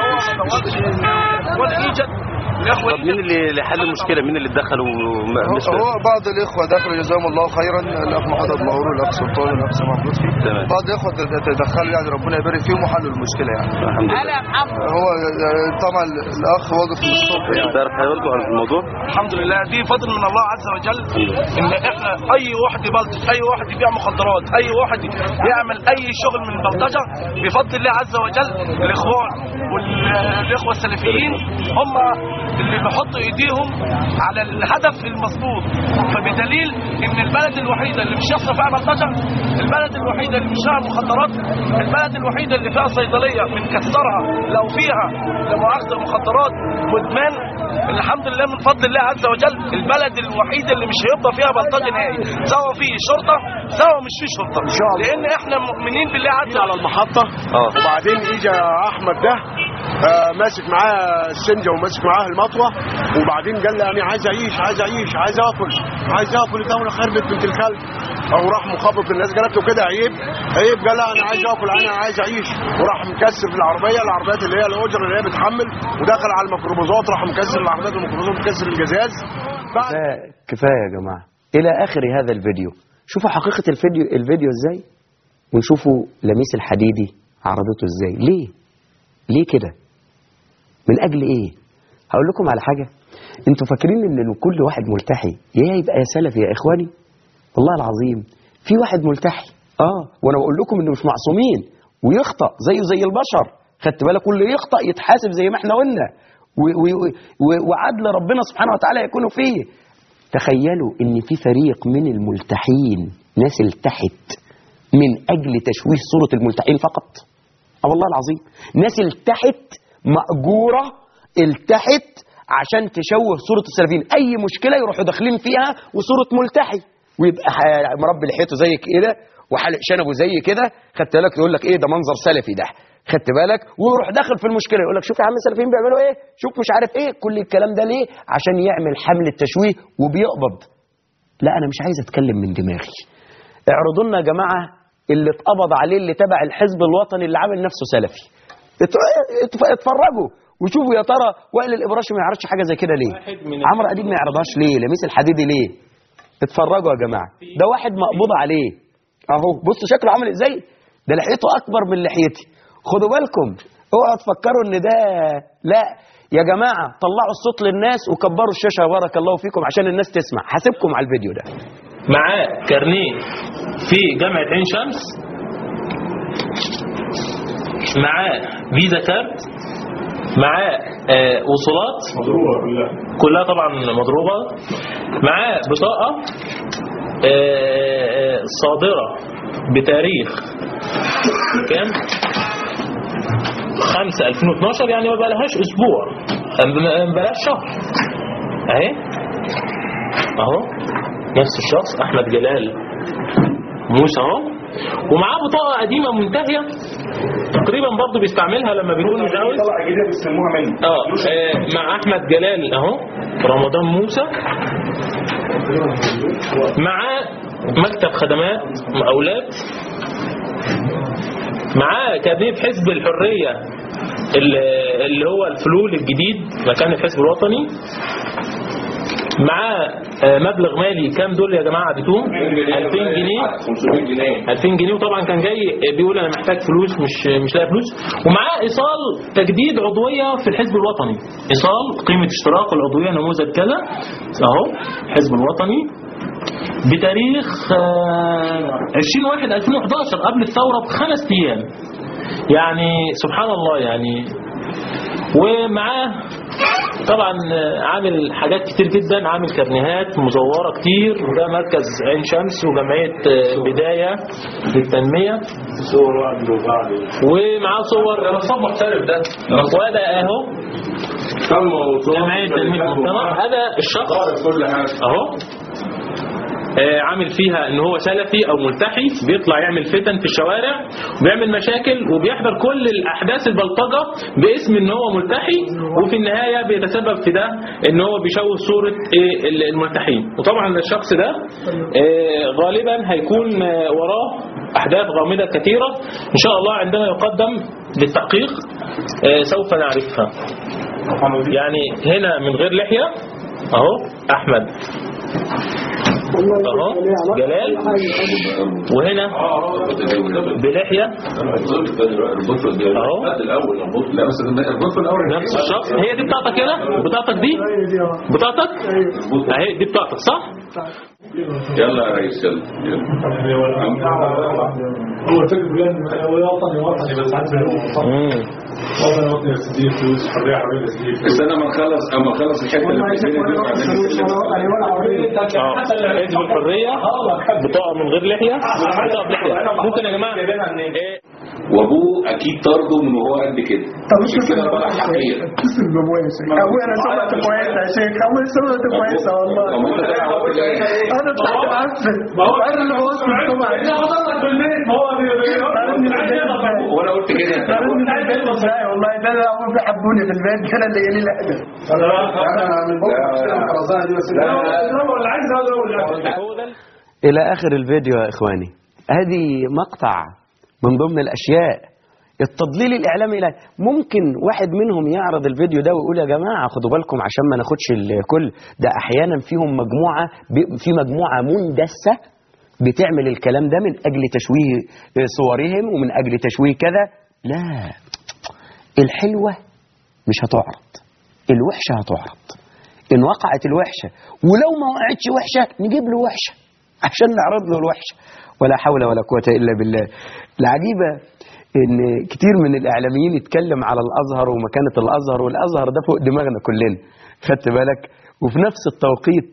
طب مين اللي اللي حل المشكله مين اللي اتدخل وما- هو مش فاهم. هو بعض الاخوه دخلوا جزاهم الله خيرا الاخ محمد المهور والاخ سلطان والاخ سامح لطفي تمام. بعض الاخوه تدخلوا يعني ربنا يبارك فيهم وحلوا المشكله يعني الحمد لله هو طبعا الاخ واقف من الصبح يعني تعرف حضرتك عن الموضوع الحمد لله دي فضل من الله عز وجل ان احنا اي واحد يبلطج اي واحد يبيع مخدرات اي واحد يعمل اي شغل من البلطجه بفضل الله عز وجل الاخوان والاخوه السلفيين هم اللي بيحطوا ايديهم على الهدف المظبوط فبدليل ان البلد الوحيده اللي مش يحصل فيها بلطجه البلد الوحيده اللي مش فيها مخدرات البلد الوحيده اللي فيها صيدليه بنكسرها لو فيها لمؤاخذه مخدرات مدمان الحمد لله من فضل الله عز وجل البلد الوحيده اللي مش هيبقى فيها بلطجه نهائي سواء في شرطه سواء مش في شرطه إن شاء الله. لان احنا مؤمنين بالله عز على وجل المحطه اه وبعدين اجى احمد ده آه، ماسك معاه السنجه وماسك معاه المطوه وبعدين قال لي انا عايز اعيش عايز اعيش عايز اكل عايز اكل الدوله خربت بنت الكلب او راح مخبط الناس قالت له كده عيب عيب قال لا انا عايز اكل انا عايز اعيش وراح مكسر في العربيه العربيات اللي هي الاجره اللي هي بتحمل ودخل على الميكروباصات راح مكسر العربيات والميكروباصات مكسر الجزاز بعد كفاية كفاية يا جماعة إلى آخر هذا الفيديو شوفوا حقيقة الفيديو الفيديو إزاي ونشوفوا لميس الحديدي عرضته إزاي ليه ليه كده من أجل إيه هقول لكم على حاجة انتوا فاكرين ان كل واحد ملتحي يا يبقى يا سلفي يا اخواني والله العظيم في واحد ملتحي اه وانا بقول لكم انه مش معصومين ويخطأ زيه زي البشر خدت بالك واللي يخطأ يتحاسب زي ما احنا قلنا و- و- و- وعدل ربنا سبحانه وتعالى يكون فيه تخيلوا ان في فريق من الملتحين ناس التحت من اجل تشويه صورة الملتحين فقط اه والله العظيم ناس التحت مأجورة التحت عشان تشوه صورة السلفيين اي مشكلة يروحوا داخلين فيها وصورة ملتحي ويبقى ح- مربي لحيته زي كده وحلق شنبه زي كده خدت بالك يقول لك ايه ده منظر سلفي ده خدت بالك ويروح داخل في المشكله يقول لك شوف يا عم السلفيين بيعملوا ايه شوف مش عارف ايه كل الكلام ده ليه عشان يعمل حمله تشويه وبيقبض لا انا مش عايز اتكلم من دماغي اعرضوا لنا يا جماعه اللي اتقبض عليه اللي تبع الحزب الوطني اللي عامل نفسه سلفي ات- ات- اتفرجوا وشوفوا يا ترى وائل الابراشي ما يعرضش حاجه زي كده ليه عمرو اديب ما يعرضهاش ليه لميس الحديدي ليه اتفرجوا يا جماعه ده واحد مقبوض عليه اهو بصوا شكله عامل ازاي ده لحيته اكبر من لحيتي خدوا بالكم اوعوا تفكروا ان ده لا يا جماعه طلعوا الصوت للناس وكبروا الشاشه بارك الله فيكم عشان الناس تسمع هسيبكم على الفيديو ده معاه كارنيه في جامعة عين شمس معاه فيزا كارت معاه آه وصولات مضروبة كلها كلها طبعا مضروبة معاه بطاقة آه آه، صادرة بتاريخ كام؟ 5 2012 يعني ما بقالهاش اسبوع ما بقالهاش شهر اهي اهو نفس الشخص احمد جلال موسى اهو ومعاه بطاقه قديمه منتهيه تقريبا برضه بيستعملها لما بيكون متجوز طلع جديده بيسموها منه اه آه، مع احمد جلال اهو رمضان موسى معاه مكتب خدمات مقاولات معاه كارنيه في حزب الحريه اللي اللي هو الفلول الجديد مكان الحزب الوطني معاه آه، مبلغ مالي كام دول يا جماعه اديتوهم 2000 جنيه 500 جنيه 2000 جنيه وطبعا كان جاي بيقول انا محتاج فلوس مش مش لاقي فلوس ومعاه ايصال تجديد عضويه في الحزب الوطني ايصال قيمه اشتراك العضويه نموذج كذا اهو الحزب الوطني بتاريخ آه، 20 واحد 2011 قبل الثوره بخمس ايام يعني سبحان الله يعني ومعاه طبعا آه، عامل حاجات كتير جدا عامل كرنيهات مزوره كتير وده مركز عين شمس وجمعيه آه، البدايه للتنميه صور وقت وبعد ومعاه صور ده نصاب محترف ده وهذا اهو جمعيه تنميه المجتمع هذا الشخص كل حاجه اهو آه، عامل فيها ان هو سلفي او ملتحي بيطلع يعمل فتن في الشوارع وبيعمل مشاكل وبيحضر كل الاحداث البلطجه باسم ان هو ملتحي وفي النهايه بيتسبب في ده ان هو بيشوه صوره إيه، ال- الملتحين وطبعا الشخص ده آه، غالبا هيكون آه، وراه احداث غامضه كثيره ان شاء الله عندما يقدم للتحقيق آه، سوف نعرفها يعني هنا من غير لحيه اهو احمد اهو جلال وهنا بلحيه اهو نفس الشخص هي دي بتاعتك هنا بتاعتك دي بتاعتك اهي دي بتاعتك صح يلا يا ريس يلا هو الفكر بلان وطني وطني بس عايز مم. وطني وطني بس دي فلوس حريه حريه بس دي بس انا ما نخلص اما نخلص الحته اللي في الدنيا دي وبعدين نتكلم. اه حزب الحريه بطاقه من غير لحيه بطاقه بلحيه ممكن يا جماعه إيه، وابوه اكيد طرده من وهو قد كده طب مش عشان كده طلع حقير اسم ابويا يا شيخ ابويا انا سمعته كويسه يا شيخ ابويا سمعته كويسه والله طب انت ده عملت ايه؟ انا طلعت معفن انا اللي بوظت السمعه وانا قلت كده انت طردني من البيت ازاي والله ده انا ابوي بيحبوني في البيت انا اللي جالي الاهدى هو ده إلى آخر الفيديو يا إخواني هذه مقطع من ضمن الأشياء التضليل الإعلامي لا ممكن واحد منهم يعرض الفيديو ده ويقول يا جماعة خدوا بالكم عشان ما ناخدش الكل ده أحيانا فيهم مجموعة ب- في مجموعة مندسة بتعمل الكلام ده من أجل تشويه صورهم ومن أجل تشويه كذا لا الحلوة مش هتعرض الوحشة هتعرض إن وقعت الوحشة ولو ما وقعتش وحشة نجيب له وحشة عشان نعرض له الوحشة ولا حول ولا قوة إلا بالله العجيبة إن كتير من الإعلاميين يتكلم على الأزهر ومكانة الأزهر والأزهر ده فوق دماغنا كلنا خدت بالك وفي نفس التوقيت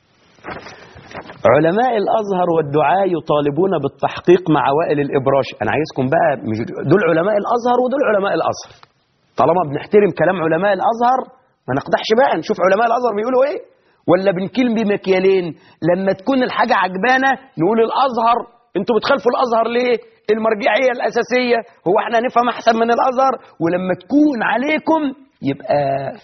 علماء الأزهر والدعاء يطالبون بالتحقيق مع وائل الإبراشي أنا عايزكم بقى مش دول علماء الأزهر ودول علماء الأزهر طالما بنحترم كلام علماء الأزهر ما نقدحش بقى نشوف علماء الأزهر بيقولوا إيه ولا بنكيل بمكيالين لما تكون الحاجة عجبانة نقول الأزهر انتوا بتخالفوا الأزهر ليه المرجعية الأساسية هو احنا نفهم أحسن من الأزهر ولما تكون عليكم يبقى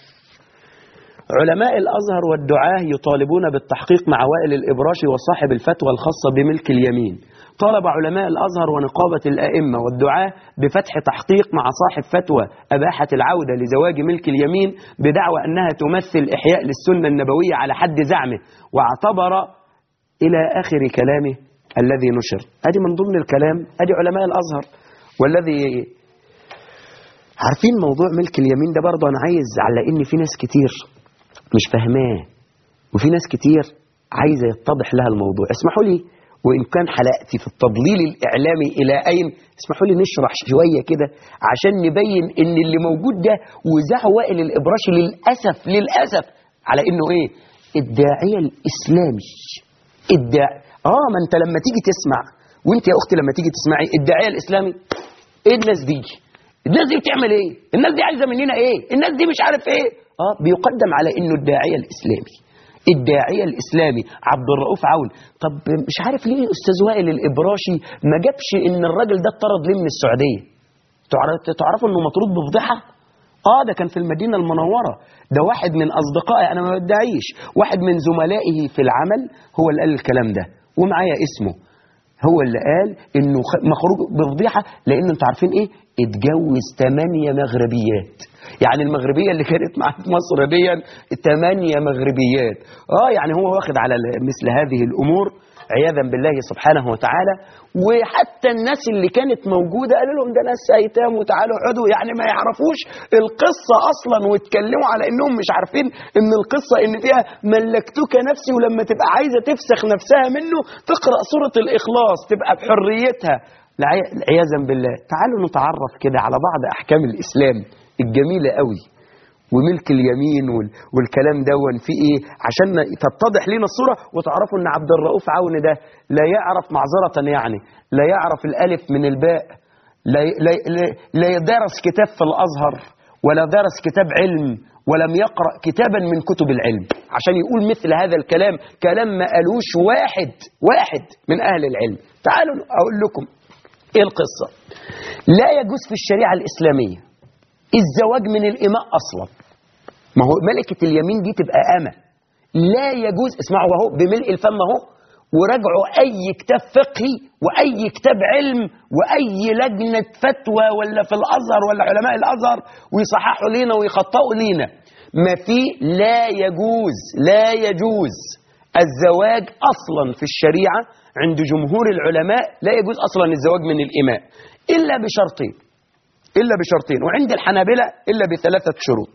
علماء الأزهر والدعاة يطالبون بالتحقيق مع وائل الإبراشي وصاحب الفتوى الخاصة بملك اليمين طالب علماء الأزهر ونقابة الأئمة والدعاة بفتح تحقيق مع صاحب فتوى أباحت العودة لزواج ملك اليمين بدعوى أنها تمثل إحياء للسنة النبوية على حد زعمه واعتبر إلى آخر كلامه الذي نشر أدي من ضمن الكلام أدي علماء الأزهر والذي عارفين موضوع ملك اليمين ده برضه أنا عايز على إن في ناس كتير مش فاهماه وفي ناس كتير عايزة يتضح لها الموضوع اسمحوا لي وإن كان حلقتي في التضليل الإعلامي إلى أين اسمحوا لي نشرح شوية كده عشان نبين إن اللي موجود ده وزع وائل الإبراشي للأسف للأسف على إنه إيه الداعية الإسلامي الداع آه ما أنت لما تيجي تسمع وأنت يا أختي لما تيجي تسمعي الداعية الإسلامي إيه الناس دي الناس دي بتعمل إيه الناس دي عايزة مننا إيه الناس دي مش عارف إيه آه بيقدم على إنه الداعية الإسلامي الداعية الإسلامي عبد الرؤوف عون طب مش عارف ليه أستاذ وائل الإبراشي ما جابش إن الراجل ده اتطرد ليه من السعودية تعرف- تعرفوا إنه مطرود بفضيحة اه ده كان في المدينة المنورة ده واحد من أصدقائي أنا ما بدعيش واحد من زملائه في العمل هو اللي قال الكلام ده ومعايا اسمه هو اللي قال انه خ- مخروج بفضيحه لانه انتوا عارفين ايه اتجوز ثمانية مغربيات يعني المغربيه اللي كانت معاه في مصر دي ثمانية مغربيات اه يعني هو واخد على ال- مثل هذه الامور عياذا بالله سبحانه وتعالى وحتى الناس اللي كانت موجوده قالوا لهم ده ناس ايتام وتعالوا اقعدوا يعني ما يعرفوش القصه اصلا واتكلموا على انهم مش عارفين ان القصه ان فيها ملكتك نفسي ولما تبقى عايزه تفسخ نفسها منه تقرا سوره الاخلاص تبقى بحريتها العي- عياذا بالله تعالوا نتعرف كده على بعض احكام الاسلام الجميله قوي وملك اليمين وال- والكلام دون في ايه عشان تتضح لنا الصوره وتعرفوا ان عبد الرؤوف عون ده لا يعرف معذره يعني لا يعرف الالف من الباء لا لا لا- لا درس كتاب في الازهر ولا درس كتاب علم ولم يقرا كتابا من كتب العلم عشان يقول مثل هذا الكلام كلام ما قالوش واحد واحد من اهل العلم تعالوا اقول لكم ايه القصه لا يجوز في الشريعه الاسلاميه الزواج من الإماء أصلا ما هو ملكة اليمين دي تبقى أمة لا يجوز اسمعوا اهو بملء الفم اهو وراجعوا أي كتاب فقهي وأي كتاب علم وأي لجنة فتوى ولا في الأزهر ولا علماء الأزهر ويصححوا لينا ويخطئوا لينا ما في لا يجوز لا يجوز الزواج أصلا في الشريعة عند جمهور العلماء لا يجوز أصلا الزواج من الإماء إلا بشرطين إلا بشرطين وعند الحنابلة إلا بثلاثة شروط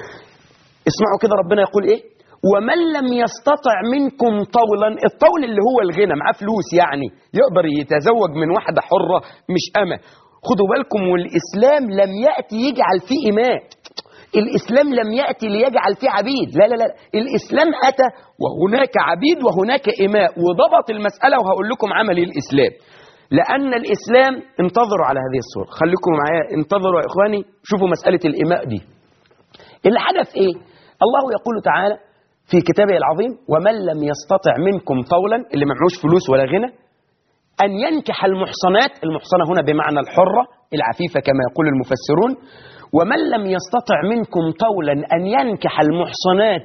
اسمعوا كده ربنا يقول إيه ومن لم يستطع منكم طولا الطول اللي هو الغنى معاه فلوس يعني يقدر يتزوج من واحدة حرة مش أمة خدوا بالكم والإسلام لم يأتي يجعل فيه إماء الإسلام لم يأتي ليجعل فيه عبيد لا لا لا الإسلام أتى وهناك عبيد وهناك إماء وضبط المسألة وهقول لكم عمل الإسلام لأن الإسلام انتظروا على هذه الصورة خليكم معايا انتظروا يا إخواني شوفوا مسألة الإماء دي اللي حدث إيه الله يقول تعالى في كتابه العظيم ومن لم يستطع منكم طولا اللي معهوش فلوس ولا غنى أن ينكح المحصنات المحصنة هنا بمعنى الحرة العفيفة كما يقول المفسرون ومن لم يستطع منكم طولا أن ينكح المحصنات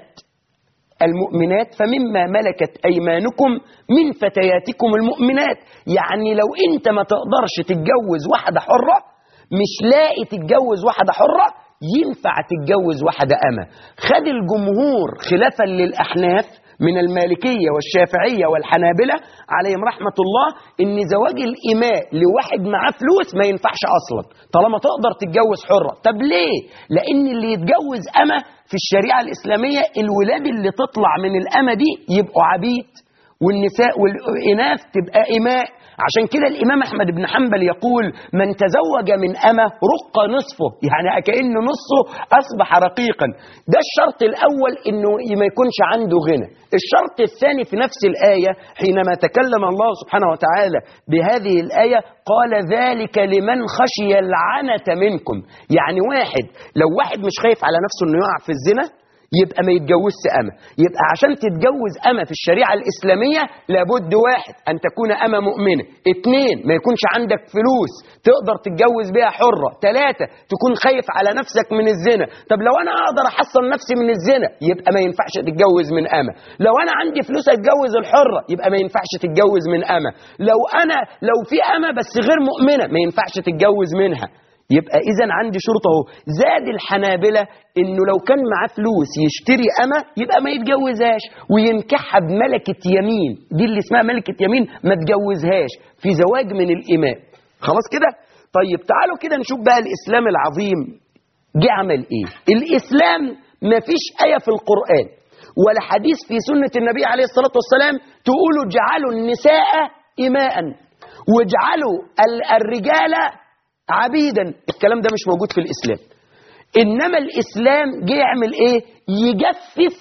المؤمنات فمما ملكت أيمانكم من فتياتكم المؤمنات يعني لو أنت ما تقدرش تتجوز واحدة حرة مش لاقي تتجوز واحدة حرة ينفع تتجوز واحدة أمة خد الجمهور خلافا للأحناف من المالكية والشافعية والحنابلة عليهم رحمة الله إن زواج الإماء لواحد معاه فلوس ما ينفعش أصلا طالما تقدر تتجوز حرة طب ليه؟ لأن اللي يتجوز أمة في الشريعة الإسلامية الولاد اللي تطلع من الأمة دي يبقوا عبيد والنساء والإناث تبقى إماء عشان كده الإمام أحمد بن حنبل يقول من تزوج من أمة رق نصفه يعني كأن نصه أصبح رقيقا ده الشرط الأول إنه ما يكونش عنده غنى الشرط الثاني في نفس الآية حينما تكلم الله سبحانه وتعالى بهذه الآية قال ذلك لمن خشي العنة منكم يعني واحد لو واحد مش خايف على نفسه إنه يقع في الزنا يبقى ما يتجوزش أمة يبقى عشان تتجوز أمة في الشريعة الإسلامية لابد واحد أن تكون أمة مؤمنة اتنين ما يكونش عندك فلوس تقدر تتجوز بيها حرة ثلاثة تكون خايف على نفسك من الزنا طب لو أنا أقدر أحصن نفسي من الزنا يبقى ما ينفعش تتجوز من أمة لو أنا عندي فلوس أتجوز الحرة يبقى ما ينفعش تتجوز من أمة لو أنا لو في أمة بس غير مؤمنة ما ينفعش تتجوز منها يبقى اذا عندي شرطه اهو زاد الحنابلة انه لو كان معاه فلوس يشتري أمة يبقى ما يتجوزهاش وينكحها بملكة يمين دي اللي اسمها ملكة يمين ما تجوزهاش في زواج من الإمام خلاص كده طيب تعالوا كده نشوف بقى الإسلام العظيم جه عمل ايه الإسلام ما فيش آية في القرآن ولا حديث في سنة النبي عليه الصلاة والسلام تقولوا اجعلوا النساء إماء واجعلوا ال- الرجال عبيدا الكلام ده مش موجود في الإسلام إنما الإسلام جه يعمل إيه يجفف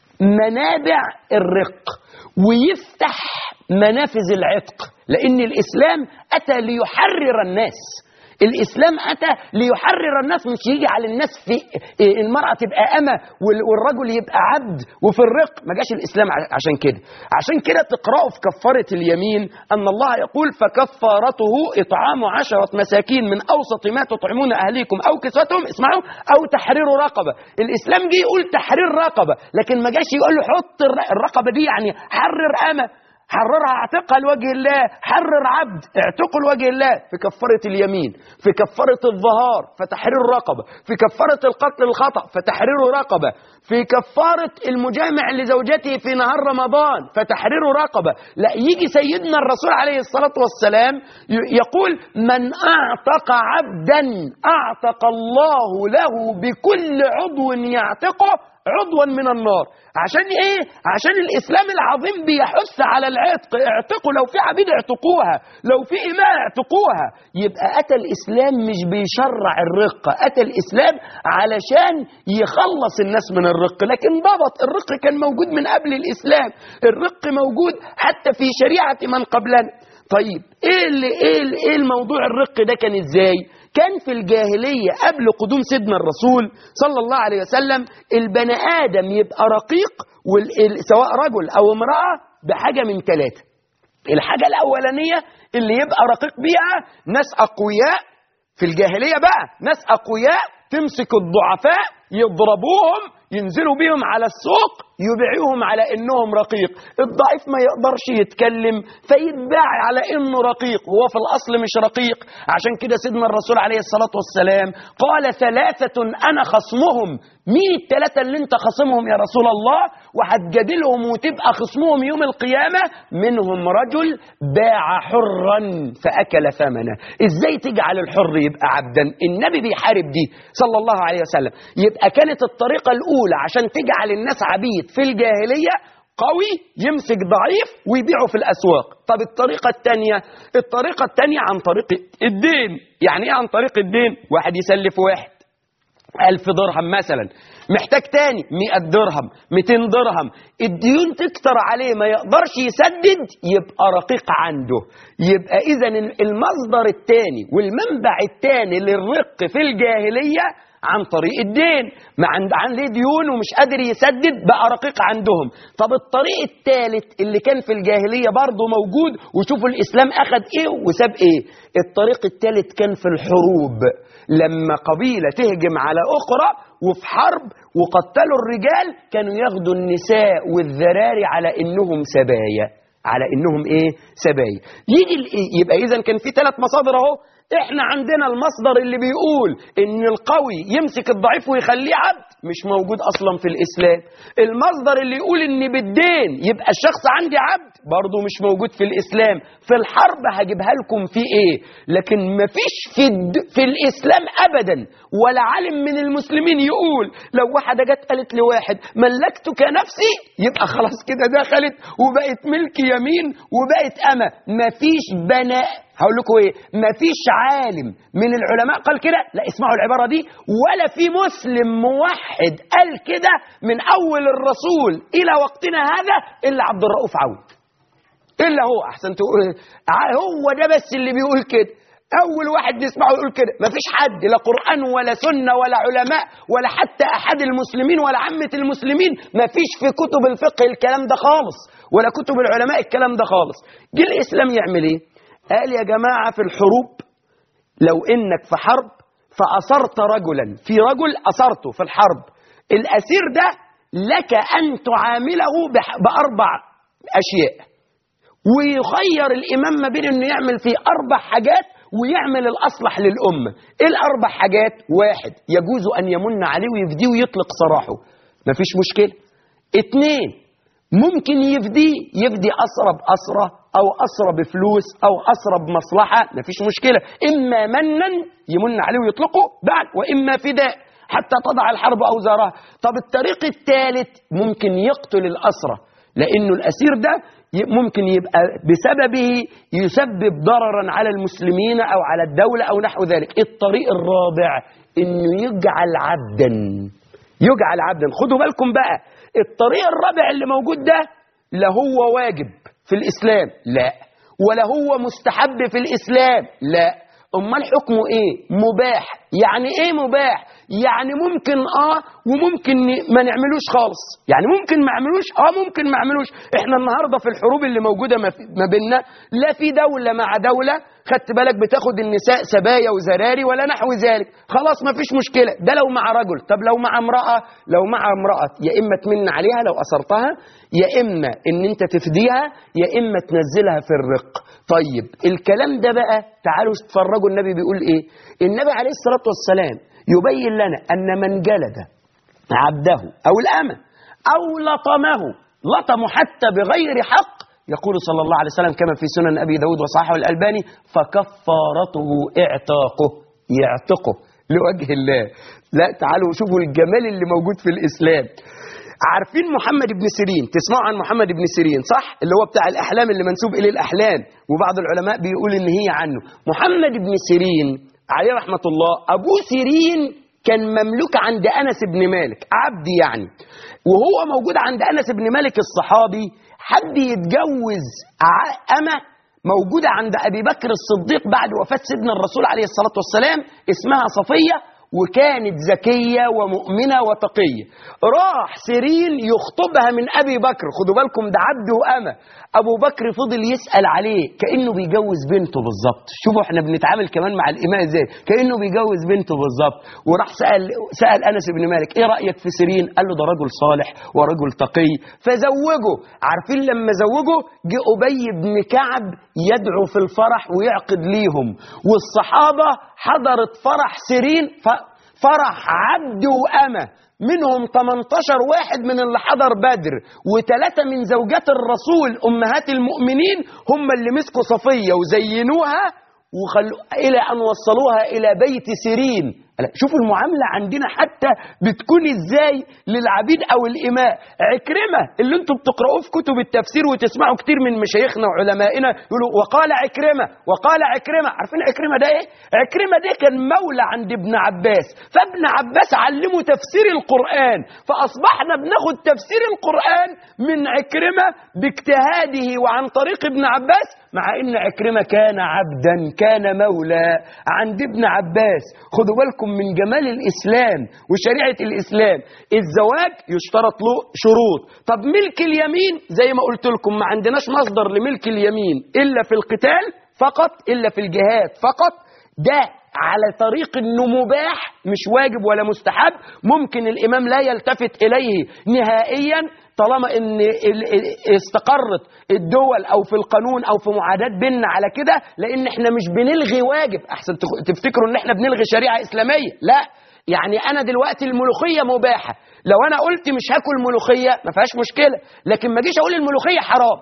منابع الرق ويفتح منافذ العتق لأن الإسلام أتى ليحرر الناس الإسلام أتى ليحرر الناس مش يجي على الناس في المرأة تبقى أمة وال- والرجل يبقى عبد وفي الرق ما جاش الإسلام ع- عشان كده عشان كده تقرأوا في كفارة اليمين أن الله يقول فكفارته إطعام عشرة مساكين من أوسط ما تطعمون أهليكم أو كسوتهم اسمعوا أو تحرير رقبة الإسلام جه يقول تحرير رقبة لكن ما جاش يقول له حط الر- الرقبة دي يعني حرر أمة حررها اعتقها لوجه الله حرر عبد اعتقه لوجه الله في كفارة اليمين في كفارة الظهار فتحرير رقبة في كفارة القتل الخطأ فتحرير رقبة في كفارة المجامع لزوجته في نهار رمضان فتحرير رقبة لا يجي سيدنا الرسول عليه الصلاة والسلام ي- يقول من أعتق عبدا أعتق الله له بكل عضو يعتقه عضوا من النار عشان ايه عشان الاسلام العظيم بيحث على العتق اعتقوا لو في عبيد اعتقوها لو في اماء اعتقوها يبقى اتى الاسلام مش بيشرع الرقه اتى الاسلام علشان يخلص الناس من الرق لكن ضبط الرق كان موجود من قبل الاسلام الرق موجود حتى في شريعه من قبلنا طيب ايه اللي ايه اللي- ايه الموضوع الرق ده كان ازاي كان في الجاهلية قبل قدوم سيدنا الرسول صلى الله عليه وسلم البني آدم يبقى رقيق وال- ال- سواء رجل أو امرأة بحاجة من ثلاثة الحاجة الأولانية اللي يبقى رقيق بيها ناس أقوياء في الجاهلية بقى ناس أقوياء تمسك الضعفاء يضربوهم ينزلوا بيهم على السوق يبيعوهم على انهم رقيق الضعيف ما يقدرش يتكلم فيتباع على انه رقيق هو في الاصل مش رقيق عشان كده سيدنا الرسول عليه الصلاة والسلام قال ثلاثة انا خصمهم مين الثلاثة اللي انت خصمهم يا رسول الله وهتجادلهم وتبقى خصمهم يوم القيامة منهم رجل باع حرا فأكل ثمنه ازاي تجعل الحر يبقى عبدا النبي بيحارب دي صلى الله عليه وسلم يبقى كانت الطريقة الأولى عشان تجعل الناس عبيد في الجاهلية قوي يمسك ضعيف ويبيعه في الأسواق طب الطريقة الثانية الطريقة الثانية عن طريق الدين يعني ايه عن طريق الدين واحد يسلف واحد ألف درهم مثلا محتاج تاني مئة درهم مئتين درهم الديون تكتر عليه ما يقدرش يسدد يبقى رقيق عنده يبقى إذا المصدر التاني والمنبع التاني للرق في الجاهلية عن طريق الدين ما عند عن ليه ديون ومش قادر يسدد بقى رقيق عندهم طب الطريق الثالث اللي كان في الجاهلية برضه موجود وشوفوا الإسلام أخذ إيه وساب إيه الطريق الثالث كان في الحروب لما قبيلة تهجم على أخرى وفي حرب وقتلوا الرجال كانوا ياخدوا النساء والذراري على إنهم سبايا على إنهم إيه سبايا يجي ال- يبقى إذا كان في ثلاث مصادر أهو احنا عندنا المصدر اللي بيقول ان القوي يمسك الضعيف ويخليه عبد مش موجود اصلا في الاسلام المصدر اللي يقول ان بالدين يبقى الشخص عندي عبد برضه مش موجود في الاسلام في الحرب هجيبها لكم في ايه لكن مفيش في الد... في الاسلام ابدا ولا عالم من المسلمين يقول لو واحده جت قالت لواحد ملكتك نفسي يبقى خلاص كده دخلت وبقت ملك يمين وبقت اما مفيش بناء هقول لكم ايه مفيش عالم من العلماء قال كده لا اسمعوا العباره دي ولا في مسلم موحد قال كده من اول الرسول الى وقتنا هذا الا عبد الرؤوف عون الا هو احسن تقول ع- هو ده بس اللي بيقول كده اول واحد نسمعه يقول كده مفيش حد لا قران ولا سنه ولا علماء ولا حتى احد المسلمين ولا عامه المسلمين مفيش في كتب الفقه الكلام ده خالص ولا كتب العلماء الكلام ده خالص جه الاسلام يعمل ايه قال يا جماعه في الحروب لو انك في حرب فاسرت رجلا في رجل اسرته في الحرب الاسير ده لك ان تعامله بح- باربع اشياء ويخير الإمام ما بين أنه يعمل فيه أربع حاجات ويعمل الأصلح للأمة إيه الأربع حاجات واحد يجوز أن يمن عليه ويفديه ويطلق سراحه مفيش مشكلة اتنين ممكن يفديه يفدي أسرى بأسرة أو أسرى بفلوس أو أسرى بمصلحة مفيش مشكلة إما منا يمن عليه ويطلقه بعد وإما فداء حتى تضع الحرب أوزارها طب الطريق الثالث ممكن يقتل الأسرى لأنه الأسير ده ي- ممكن يبقى بسببه يسبب ضررا على المسلمين أو على الدولة أو نحو ذلك الطريق الرابع إنه يجعل عبدا يجعل عبدا خدوا بالكم بقى الطريق الرابع اللي موجود ده لا هو واجب في الإسلام لا ولا هو مستحب في الإسلام لا امال حكمه ايه مباح يعني ايه مباح يعني ممكن اه وممكن ن- ما نعملوش خالص يعني ممكن ما اعملوش اه ممكن ما اعملوش احنا النهارده في الحروب اللي موجوده ما, في ما بيننا لا في دوله مع دوله خدت بالك بتاخد النساء سبايا وزراري ولا نحو ذلك خلاص ما فيش مشكله ده لو مع رجل طب لو مع امراه لو مع امراه يا اما تمن عليها لو اثرتها يا اما ان انت تفديها يا اما تنزلها في الرق طيب الكلام ده بقى تعالوا اتفرجوا النبي بيقول ايه النبي عليه الصلاه والسلام يبين لنا ان من جلد عبده او الامه او لطمه لطمه حتى بغير حق يقول صلى الله عليه وسلم كما في سنن ابي داود وصححه الالباني فكفارته اعتاقه يعتقه لوجه الله لا تعالوا شوفوا الجمال اللي موجود في الاسلام عارفين محمد بن سيرين تسمعوا عن محمد بن سيرين صح اللي هو بتاع الاحلام اللي منسوب اليه الاحلام وبعض العلماء بيقول ان هي عنه محمد بن سيرين عليه رحمه الله ابوه سيرين كان مملوك عند انس بن مالك عبد يعني وهو موجود عند انس بن مالك الصحابي حد يتجوز ع- امه موجوده عند ابي بكر الصديق بعد وفاه سيدنا الرسول عليه الصلاه والسلام اسمها صفيه وكانت ذكية ومؤمنة وتقية راح سيرين يخطبها من أبي بكر خدوا بالكم ده عبد وأمة أبو بكر فضل يسأل عليه كأنه بيجوز بنته بالظبط شوفوا احنا بنتعامل كمان مع الإماء ازاي كأنه بيجوز بنته بالظبط وراح سأل سأل أنس بن مالك إيه رأيك في سيرين قال له ده رجل صالح ورجل تقي فزوجه عارفين لما زوجه جه أبي بن كعب يدعو في الفرح ويعقد ليهم والصحابة حضرت فرح سيرين ف- فرح عبد وأمة منهم 18 واحد من اللي حضر بدر وثلاثة من زوجات الرسول أمهات المؤمنين هم اللي مسكوا صفية وزينوها وخلوا إلى أن وصلوها إلى بيت سيرين لا، شوفوا المعاملة عندنا حتى بتكون إزاي للعبيد أو الإماء عكرمة اللي انتم بتقرأوه في كتب التفسير وتسمعوا كتير من مشايخنا وعلمائنا يقولوا وقال عكرمة وقال عكرمة عارفين عكرمة ده إيه؟ عكرمة ده كان مولى عند ابن عباس فابن عباس علمه تفسير القرآن فأصبحنا بناخد تفسير القرآن من عكرمة باجتهاده وعن طريق ابن عباس مع ان عكرمة كان عبدا كان مولى عند ابن عباس خدوا بالكم من جمال الاسلام وشريعة الاسلام الزواج يشترط له شروط طب ملك اليمين زي ما قلت لكم ما عندناش مصدر لملك اليمين الا في القتال فقط الا في الجهاد فقط ده على طريق انه مباح مش واجب ولا مستحب ممكن الامام لا يلتفت اليه نهائيا طالما ان ال- ال- استقرت الدول او في القانون او في معادات بيننا على كده لان احنا مش بنلغي واجب احسن تخ- تفتكروا ان احنا بنلغي شريعه اسلاميه لا يعني انا دلوقتي الملوخيه مباحه لو انا قلت مش هاكل ملوخيه ما فيهاش مشكله لكن ما اجيش اقول الملوخيه حرام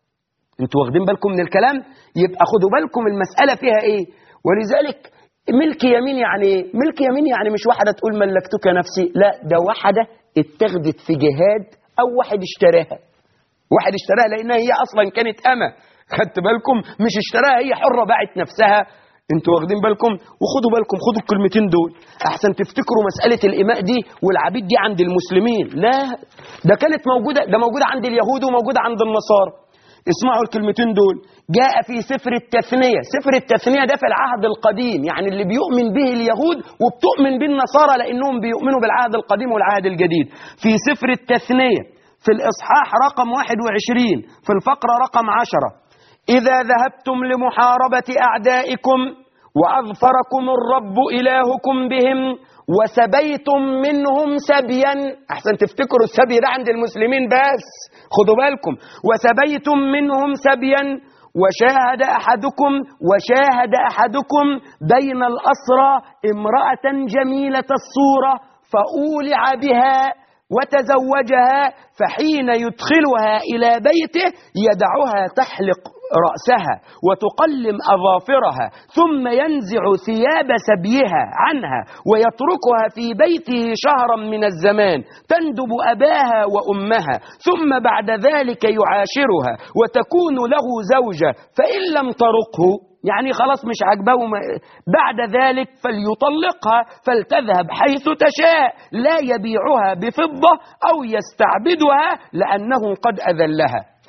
انتوا واخدين بالكم من الكلام يبقى خدوا بالكم المساله فيها ايه ولذلك ملك يمين يعني ايه ملك يمين يعني مش واحده تقول ملكتك نفسي لا ده واحده اتخذت في جهاد او واحد اشتراها واحد اشتراها لانها هي اصلا كانت امه خدت بالكم مش اشتراها هي حره باعت نفسها انتوا واخدين بالكم وخدوا بالكم خدوا الكلمتين دول احسن تفتكروا مساله الاماء دي والعبيد دي عند المسلمين لا ده كانت موجوده ده موجوده عند اليهود وموجوده عند النصارى اسمعوا الكلمتين دول جاء في سفر التثنية سفر التثنية ده في العهد القديم يعني اللي بيؤمن به اليهود وبتؤمن به النصارى لأنهم بيؤمنوا بالعهد القديم والعهد الجديد في سفر التثنية في الإصحاح رقم 21 في الفقرة رقم 10 إذا ذهبتم لمحاربة أعدائكم وأظفركم الرب إلهكم بهم وسبيتم منهم سبيا أحسن تفتكروا السبي ده عند المسلمين بس خدوا بالكم وسبيتم منهم سبيا وشاهد أحدكم وشاهد أحدكم بين الأسرى امرأة جميلة الصورة فأولع بها وتزوجها فحين يدخلها إلى بيته يدعها تحلق رأسها وتقلم أظافرها ثم ينزع ثياب سبيها عنها ويتركها في بيته شهرا من الزمان تندب أباها وأمها ثم بعد ذلك يعاشرها وتكون له زوجة فإن لم ترقه يعني خلاص مش عاجباه وما- بعد ذلك فليطلقها فلتذهب حيث تشاء لا يبيعها بفضة أو يستعبدها لأنه قد أذلها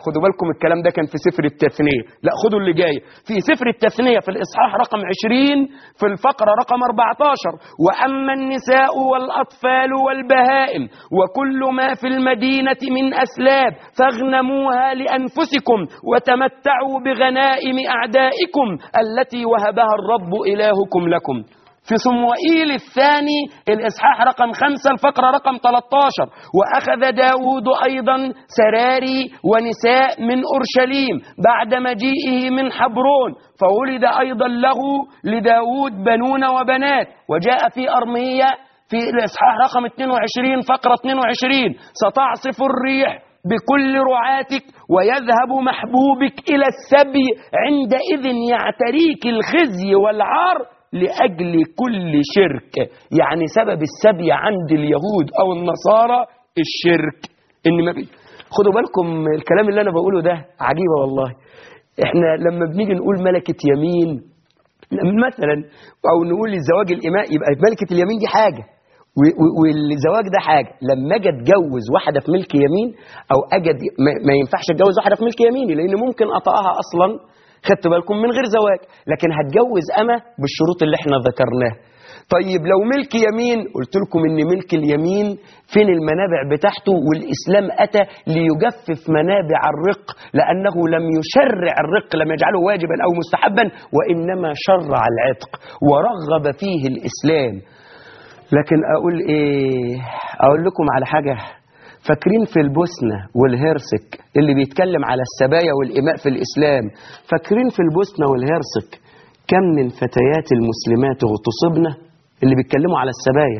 خدوا بالكم الكلام ده كان في سفر التثنية لا خدوا اللي جاي في سفر التثنية في الإصحاح رقم 20 في الفقرة رقم 14 وأما النساء والأطفال والبهائم وكل ما في المدينة من أسلاب فاغنموها لأنفسكم وتمتعوا بغنائم أعدائكم التي وهبها الرب إلهكم لكم في صموئيل الثاني الإصحاح رقم خمسة الفقرة رقم 13 وأخذ داود أيضا سراري ونساء من أورشليم بعد مجيئه من حبرون فولد أيضا له لداود بنون وبنات وجاء في أرمية في الإصحاح رقم 22 فقرة 22 ستعصف الريح بكل رعاتك ويذهب محبوبك إلى السبي عندئذ يعتريك الخزي والعار لأجل كل شرك يعني سبب السبي عند اليهود أو النصارى الشرك إن ما بي... خدوا بالكم الكلام اللي أنا بقوله ده عجيبة والله إحنا لما بنيجي نقول ملكة يمين مثلا أو نقول الزواج الإماء يبقى ملكة اليمين دي حاجة و- و- والزواج ده حاجة لما أجي أتجوز واحدة في ملك يمين أو أجد ما ما ينفعش أتجوز واحدة في ملك يميني لأن ممكن أطأها أصلا خدت بالكم من غير زواج لكن هتجوز أما بالشروط اللي احنا ذكرناها طيب لو ملك يمين قلت لكم ان ملك اليمين فين المنابع بتاعته والاسلام اتى ليجفف منابع الرق لانه لم يشرع الرق لم يجعله واجبا او مستحبا وانما شرع العتق ورغب فيه الاسلام لكن اقول ايه اقول لكم على حاجه فاكرين في البوسنة والهرسك اللي بيتكلم على السبايا والإماء في الإسلام فاكرين في البوسنة والهرسك كم من فتيات المسلمات اغتصبن اللي بيتكلموا على السبايا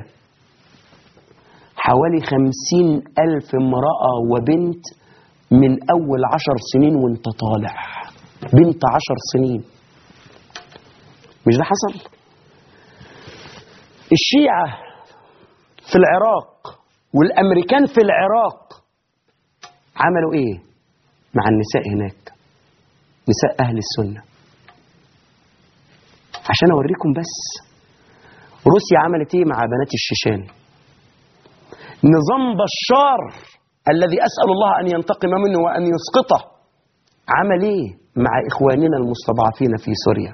حوالي خمسين ألف امرأة وبنت من أول عشر سنين وانت طالع بنت عشر سنين مش ده حصل الشيعة في العراق والأمريكان في العراق عملوا إيه مع النساء هناك نساء أهل السنة عشان أوريكم بس روسيا عملت إيه مع بنات الشيشان نظام بشار الذي أسأل الله أن ينتقم منه وأن يسقطه عمل إيه مع إخواننا المستضعفين في سوريا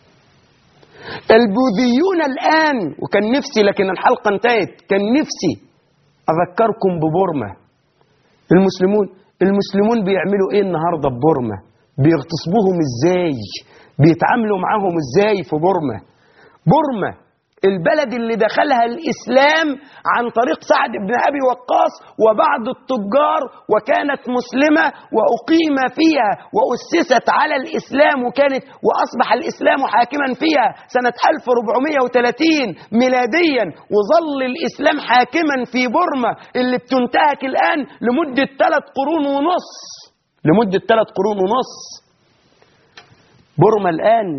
البوذيون الآن وكان نفسي لكن الحلقة انتهت كان نفسي أذكركم ببورما المسلمون المسلمون بيعملوا إيه النهاردة ببورما بيغتصبوهم إزاي بيتعاملوا معاهم إزاي في بورما بورما البلد اللي دخلها الإسلام عن طريق سعد بن أبي وقاص وبعض التجار وكانت مسلمة وأقيم فيها وأسست على الإسلام وكانت وأصبح الإسلام حاكما فيها سنة 1430 ميلاديا وظل الإسلام حاكما في بورما اللي بتنتهك الآن لمدة ثلاث قرون ونص لمدة ثلاث قرون ونص بورما الآن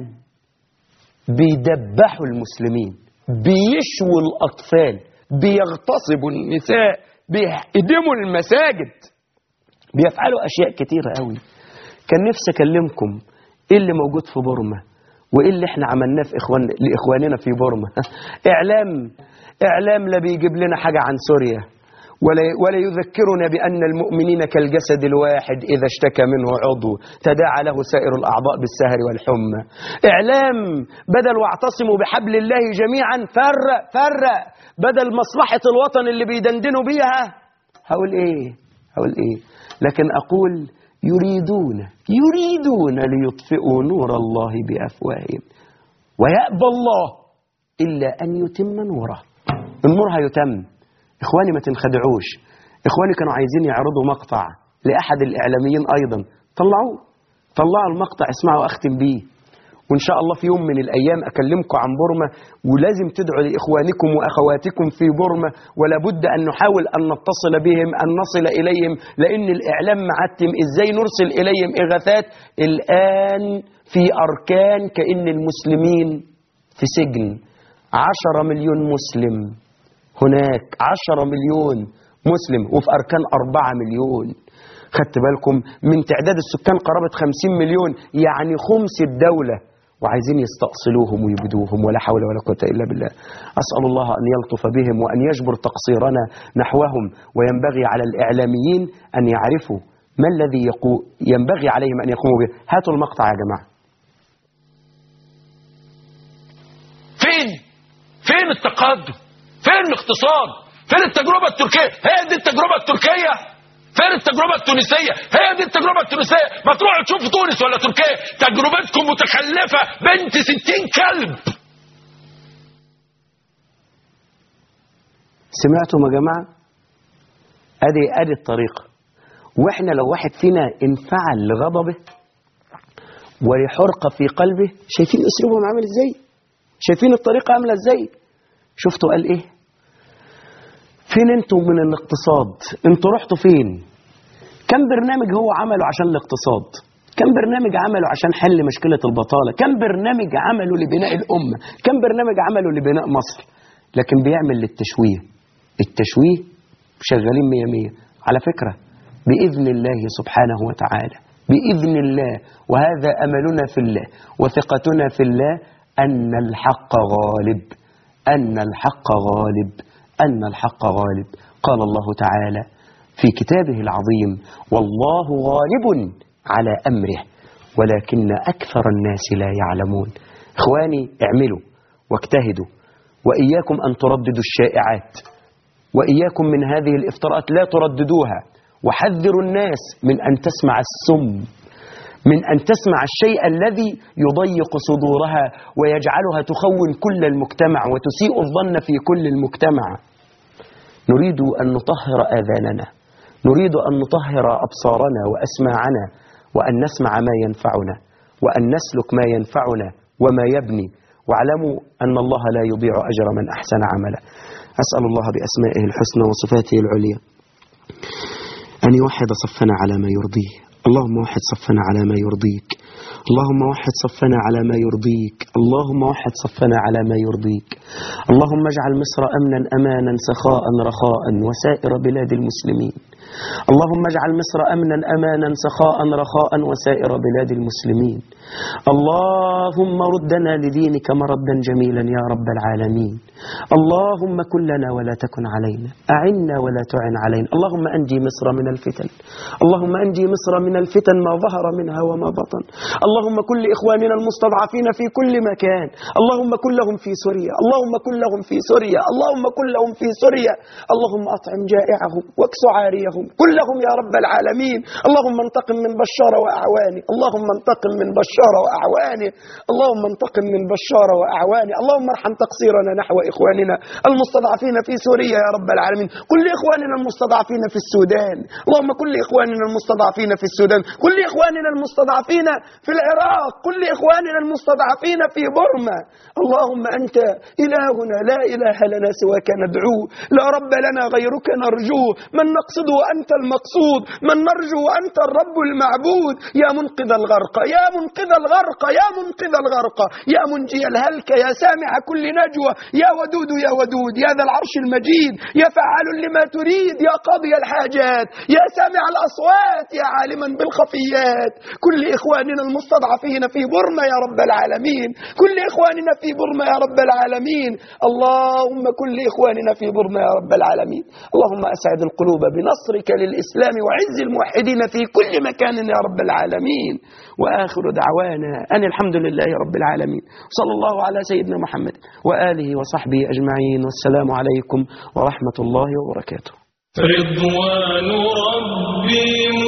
بيدبحوا المسلمين بيشووا الأطفال بيغتصبوا النساء بيهدموا المساجد بيفعلوا أشياء كتيرة قوي كان نفسي أكلمكم إيه اللي موجود في بورما وإيه اللي إحنا عملناه في إخوان لإخواننا في بورما إعلام إعلام لا بيجيب لنا حاجة عن سوريا ولا ولا يذكرنا بأن المؤمنين كالجسد الواحد إذا اشتكى منه عضو تداعى له سائر الأعضاء بالسهر والحمى إعلام بدل واعتصموا بحبل الله جميعا فرق فرق بدل مصلحة الوطن اللي بيدندنوا بيها هقول إيه هقول إيه لكن أقول يريدون يريدون ليطفئوا نور الله بأفواههم ويأبى الله إلا أن يتم نوره النور هيتم إخواني ما تنخدعوش إخواني كانوا عايزين يعرضوا مقطع لأحد الإعلاميين أيضا طلعوه طلعوا المقطع اسمعوا أختم بيه وإن شاء الله في يوم من الأيام أكلمكم عن بورما ولازم تدعوا لإخوانكم وأخواتكم في بورما ولا بد أن نحاول أن نتصل بهم أن نصل إليهم لأن الإعلام معتم إزاي نرسل إليهم إغاثات الآن في أركان كأن المسلمين في سجن عشرة مليون مسلم هناك عشرة مليون مسلم وفي أركان أربعة مليون خدت بالكم من تعداد السكان قرابة خمسين مليون يعني خمس الدولة وعايزين يستأصلوهم ويبدوهم ولا حول ولا قوة إلا بالله أسأل الله أن يلطف بهم وأن يجبر تقصيرنا نحوهم وينبغي على الإعلاميين أن يعرفوا ما الذي يقو ينبغي عليهم أن يقوموا به هاتوا المقطع يا جماعة فين فين التقدم فين الاقتصاد فين التجربة التركية هي دي التجربة التركية فين التجربة التونسية هي دي التجربة التونسية ما تروحوا تشوفوا تونس ولا تركيا تجربتكم متخلفة بنت ستين كلب سمعتم يا جماعة ادي ادي الطريقة واحنا لو واحد فينا انفعل لغضبه ولحرقة في قلبه شايفين اسلوبهم عامل ازاي شايفين الطريقة عاملة ازاي شفتوا قال ايه فين انتم من الاقتصاد انتوا رحتوا فين كم برنامج هو عمله عشان الاقتصاد كم برنامج عمله عشان حل مشكلة البطالة كم برنامج عمله لبناء الأمة كم برنامج عمله لبناء مصر لكن بيعمل للتشويه التشويه شغالين مية مية على فكرة بإذن الله سبحانه وتعالى بإذن الله وهذا أملنا في الله وثقتنا في الله أن الحق غالب أن الحق غالب أن الحق غالب قال الله تعالى في كتابه العظيم والله غالب على أمره ولكن أكثر الناس لا يعلمون إخواني اعملوا واجتهدوا وإياكم أن ترددوا الشائعات وإياكم من هذه الإفتراءات لا ترددوها وحذروا الناس من أن تسمع السم من أن تسمع الشيء الذي يضيق صدورها ويجعلها تخون كل المجتمع وتسيء الظن في كل المجتمع نريد أن نطهر آذاننا نريد أن نطهر أبصارنا وأسماعنا وأن نسمع ما ينفعنا وأن نسلك ما ينفعنا وما يبني واعلموا أن الله لا يضيع أجر من أحسن عملا أسأل الله بأسمائه الحسنى وصفاته العليا أن يوحد صفنا على ما يرضيه اللهم وحد صفنا على ما يرضيك اللهم وحد صفنا على ما يرضيك اللهم وحد صفنا على ما يرضيك اللهم اجعل مصر أمنا أمانا سخاء رخاء وسائر بلاد المسلمين اللهم اجعل مصر أمنا أمانا سخاء رخاء وسائر بلاد المسلمين اللهم ردنا لدينك مردا جميلا يا رب العالمين اللهم كن لنا ولا تكن علينا أعنا ولا تعن علينا اللهم أنجي مصر من الفتن اللهم أنجي مصر من الفتن ما ظهر منها وما بطن اللهم كل إخواننا المستضعفين في كل مكان اللهم كن لهم في سوريا اللهم كن لهم في سوريا اللهم كن لهم في سوريا اللهم أطعم جائعهم واكس عاريهم كلهم يا رب العالمين اللهم انتقم من بشار وأعوانه اللهم انتقم من بشار وأعوانه اللهم انتقم من بشار وأعوانه اللهم ارحم تقصيرنا نحو إخواننا المستضعفين في سوريا يا رب العالمين كل إخواننا المستضعفين في السودان اللهم كل إخواننا المستضعفين في السودان كل إخواننا المستضعفين في العراق كل إخواننا المستضعفين في بورما اللهم أنت إلهنا لا إله لنا سواك ندعوه لا رب لنا غيرك نرجوه من نقصده أنت المقصود من نرجو أنت الرب المعبود يا منقذ الغرق يا منقذ الغرق يا منقذ الغرق يا منجي الهلك يا سامع كل نجوى يا ودود يا ودود يا ذا العرش المجيد يا فعال لما تريد يا قاضي الحاجات يا سامع الأصوات يا عالما بالخفيات كل إخواننا المستضعفين في برما يا رب العالمين كل إخواننا في برما يا رب العالمين اللهم كل إخواننا في برما يا رب العالمين اللهم أسعد القلوب بنصرك للإسلام وعز الموحدين في كل مكان يا رب العالمين وآخر دعوانا أن الحمد لله رب العالمين صلى الله على سيدنا محمد وآله وصحبه أجمعين والسلام عليكم ورحمة الله وبركاته رضوان ربي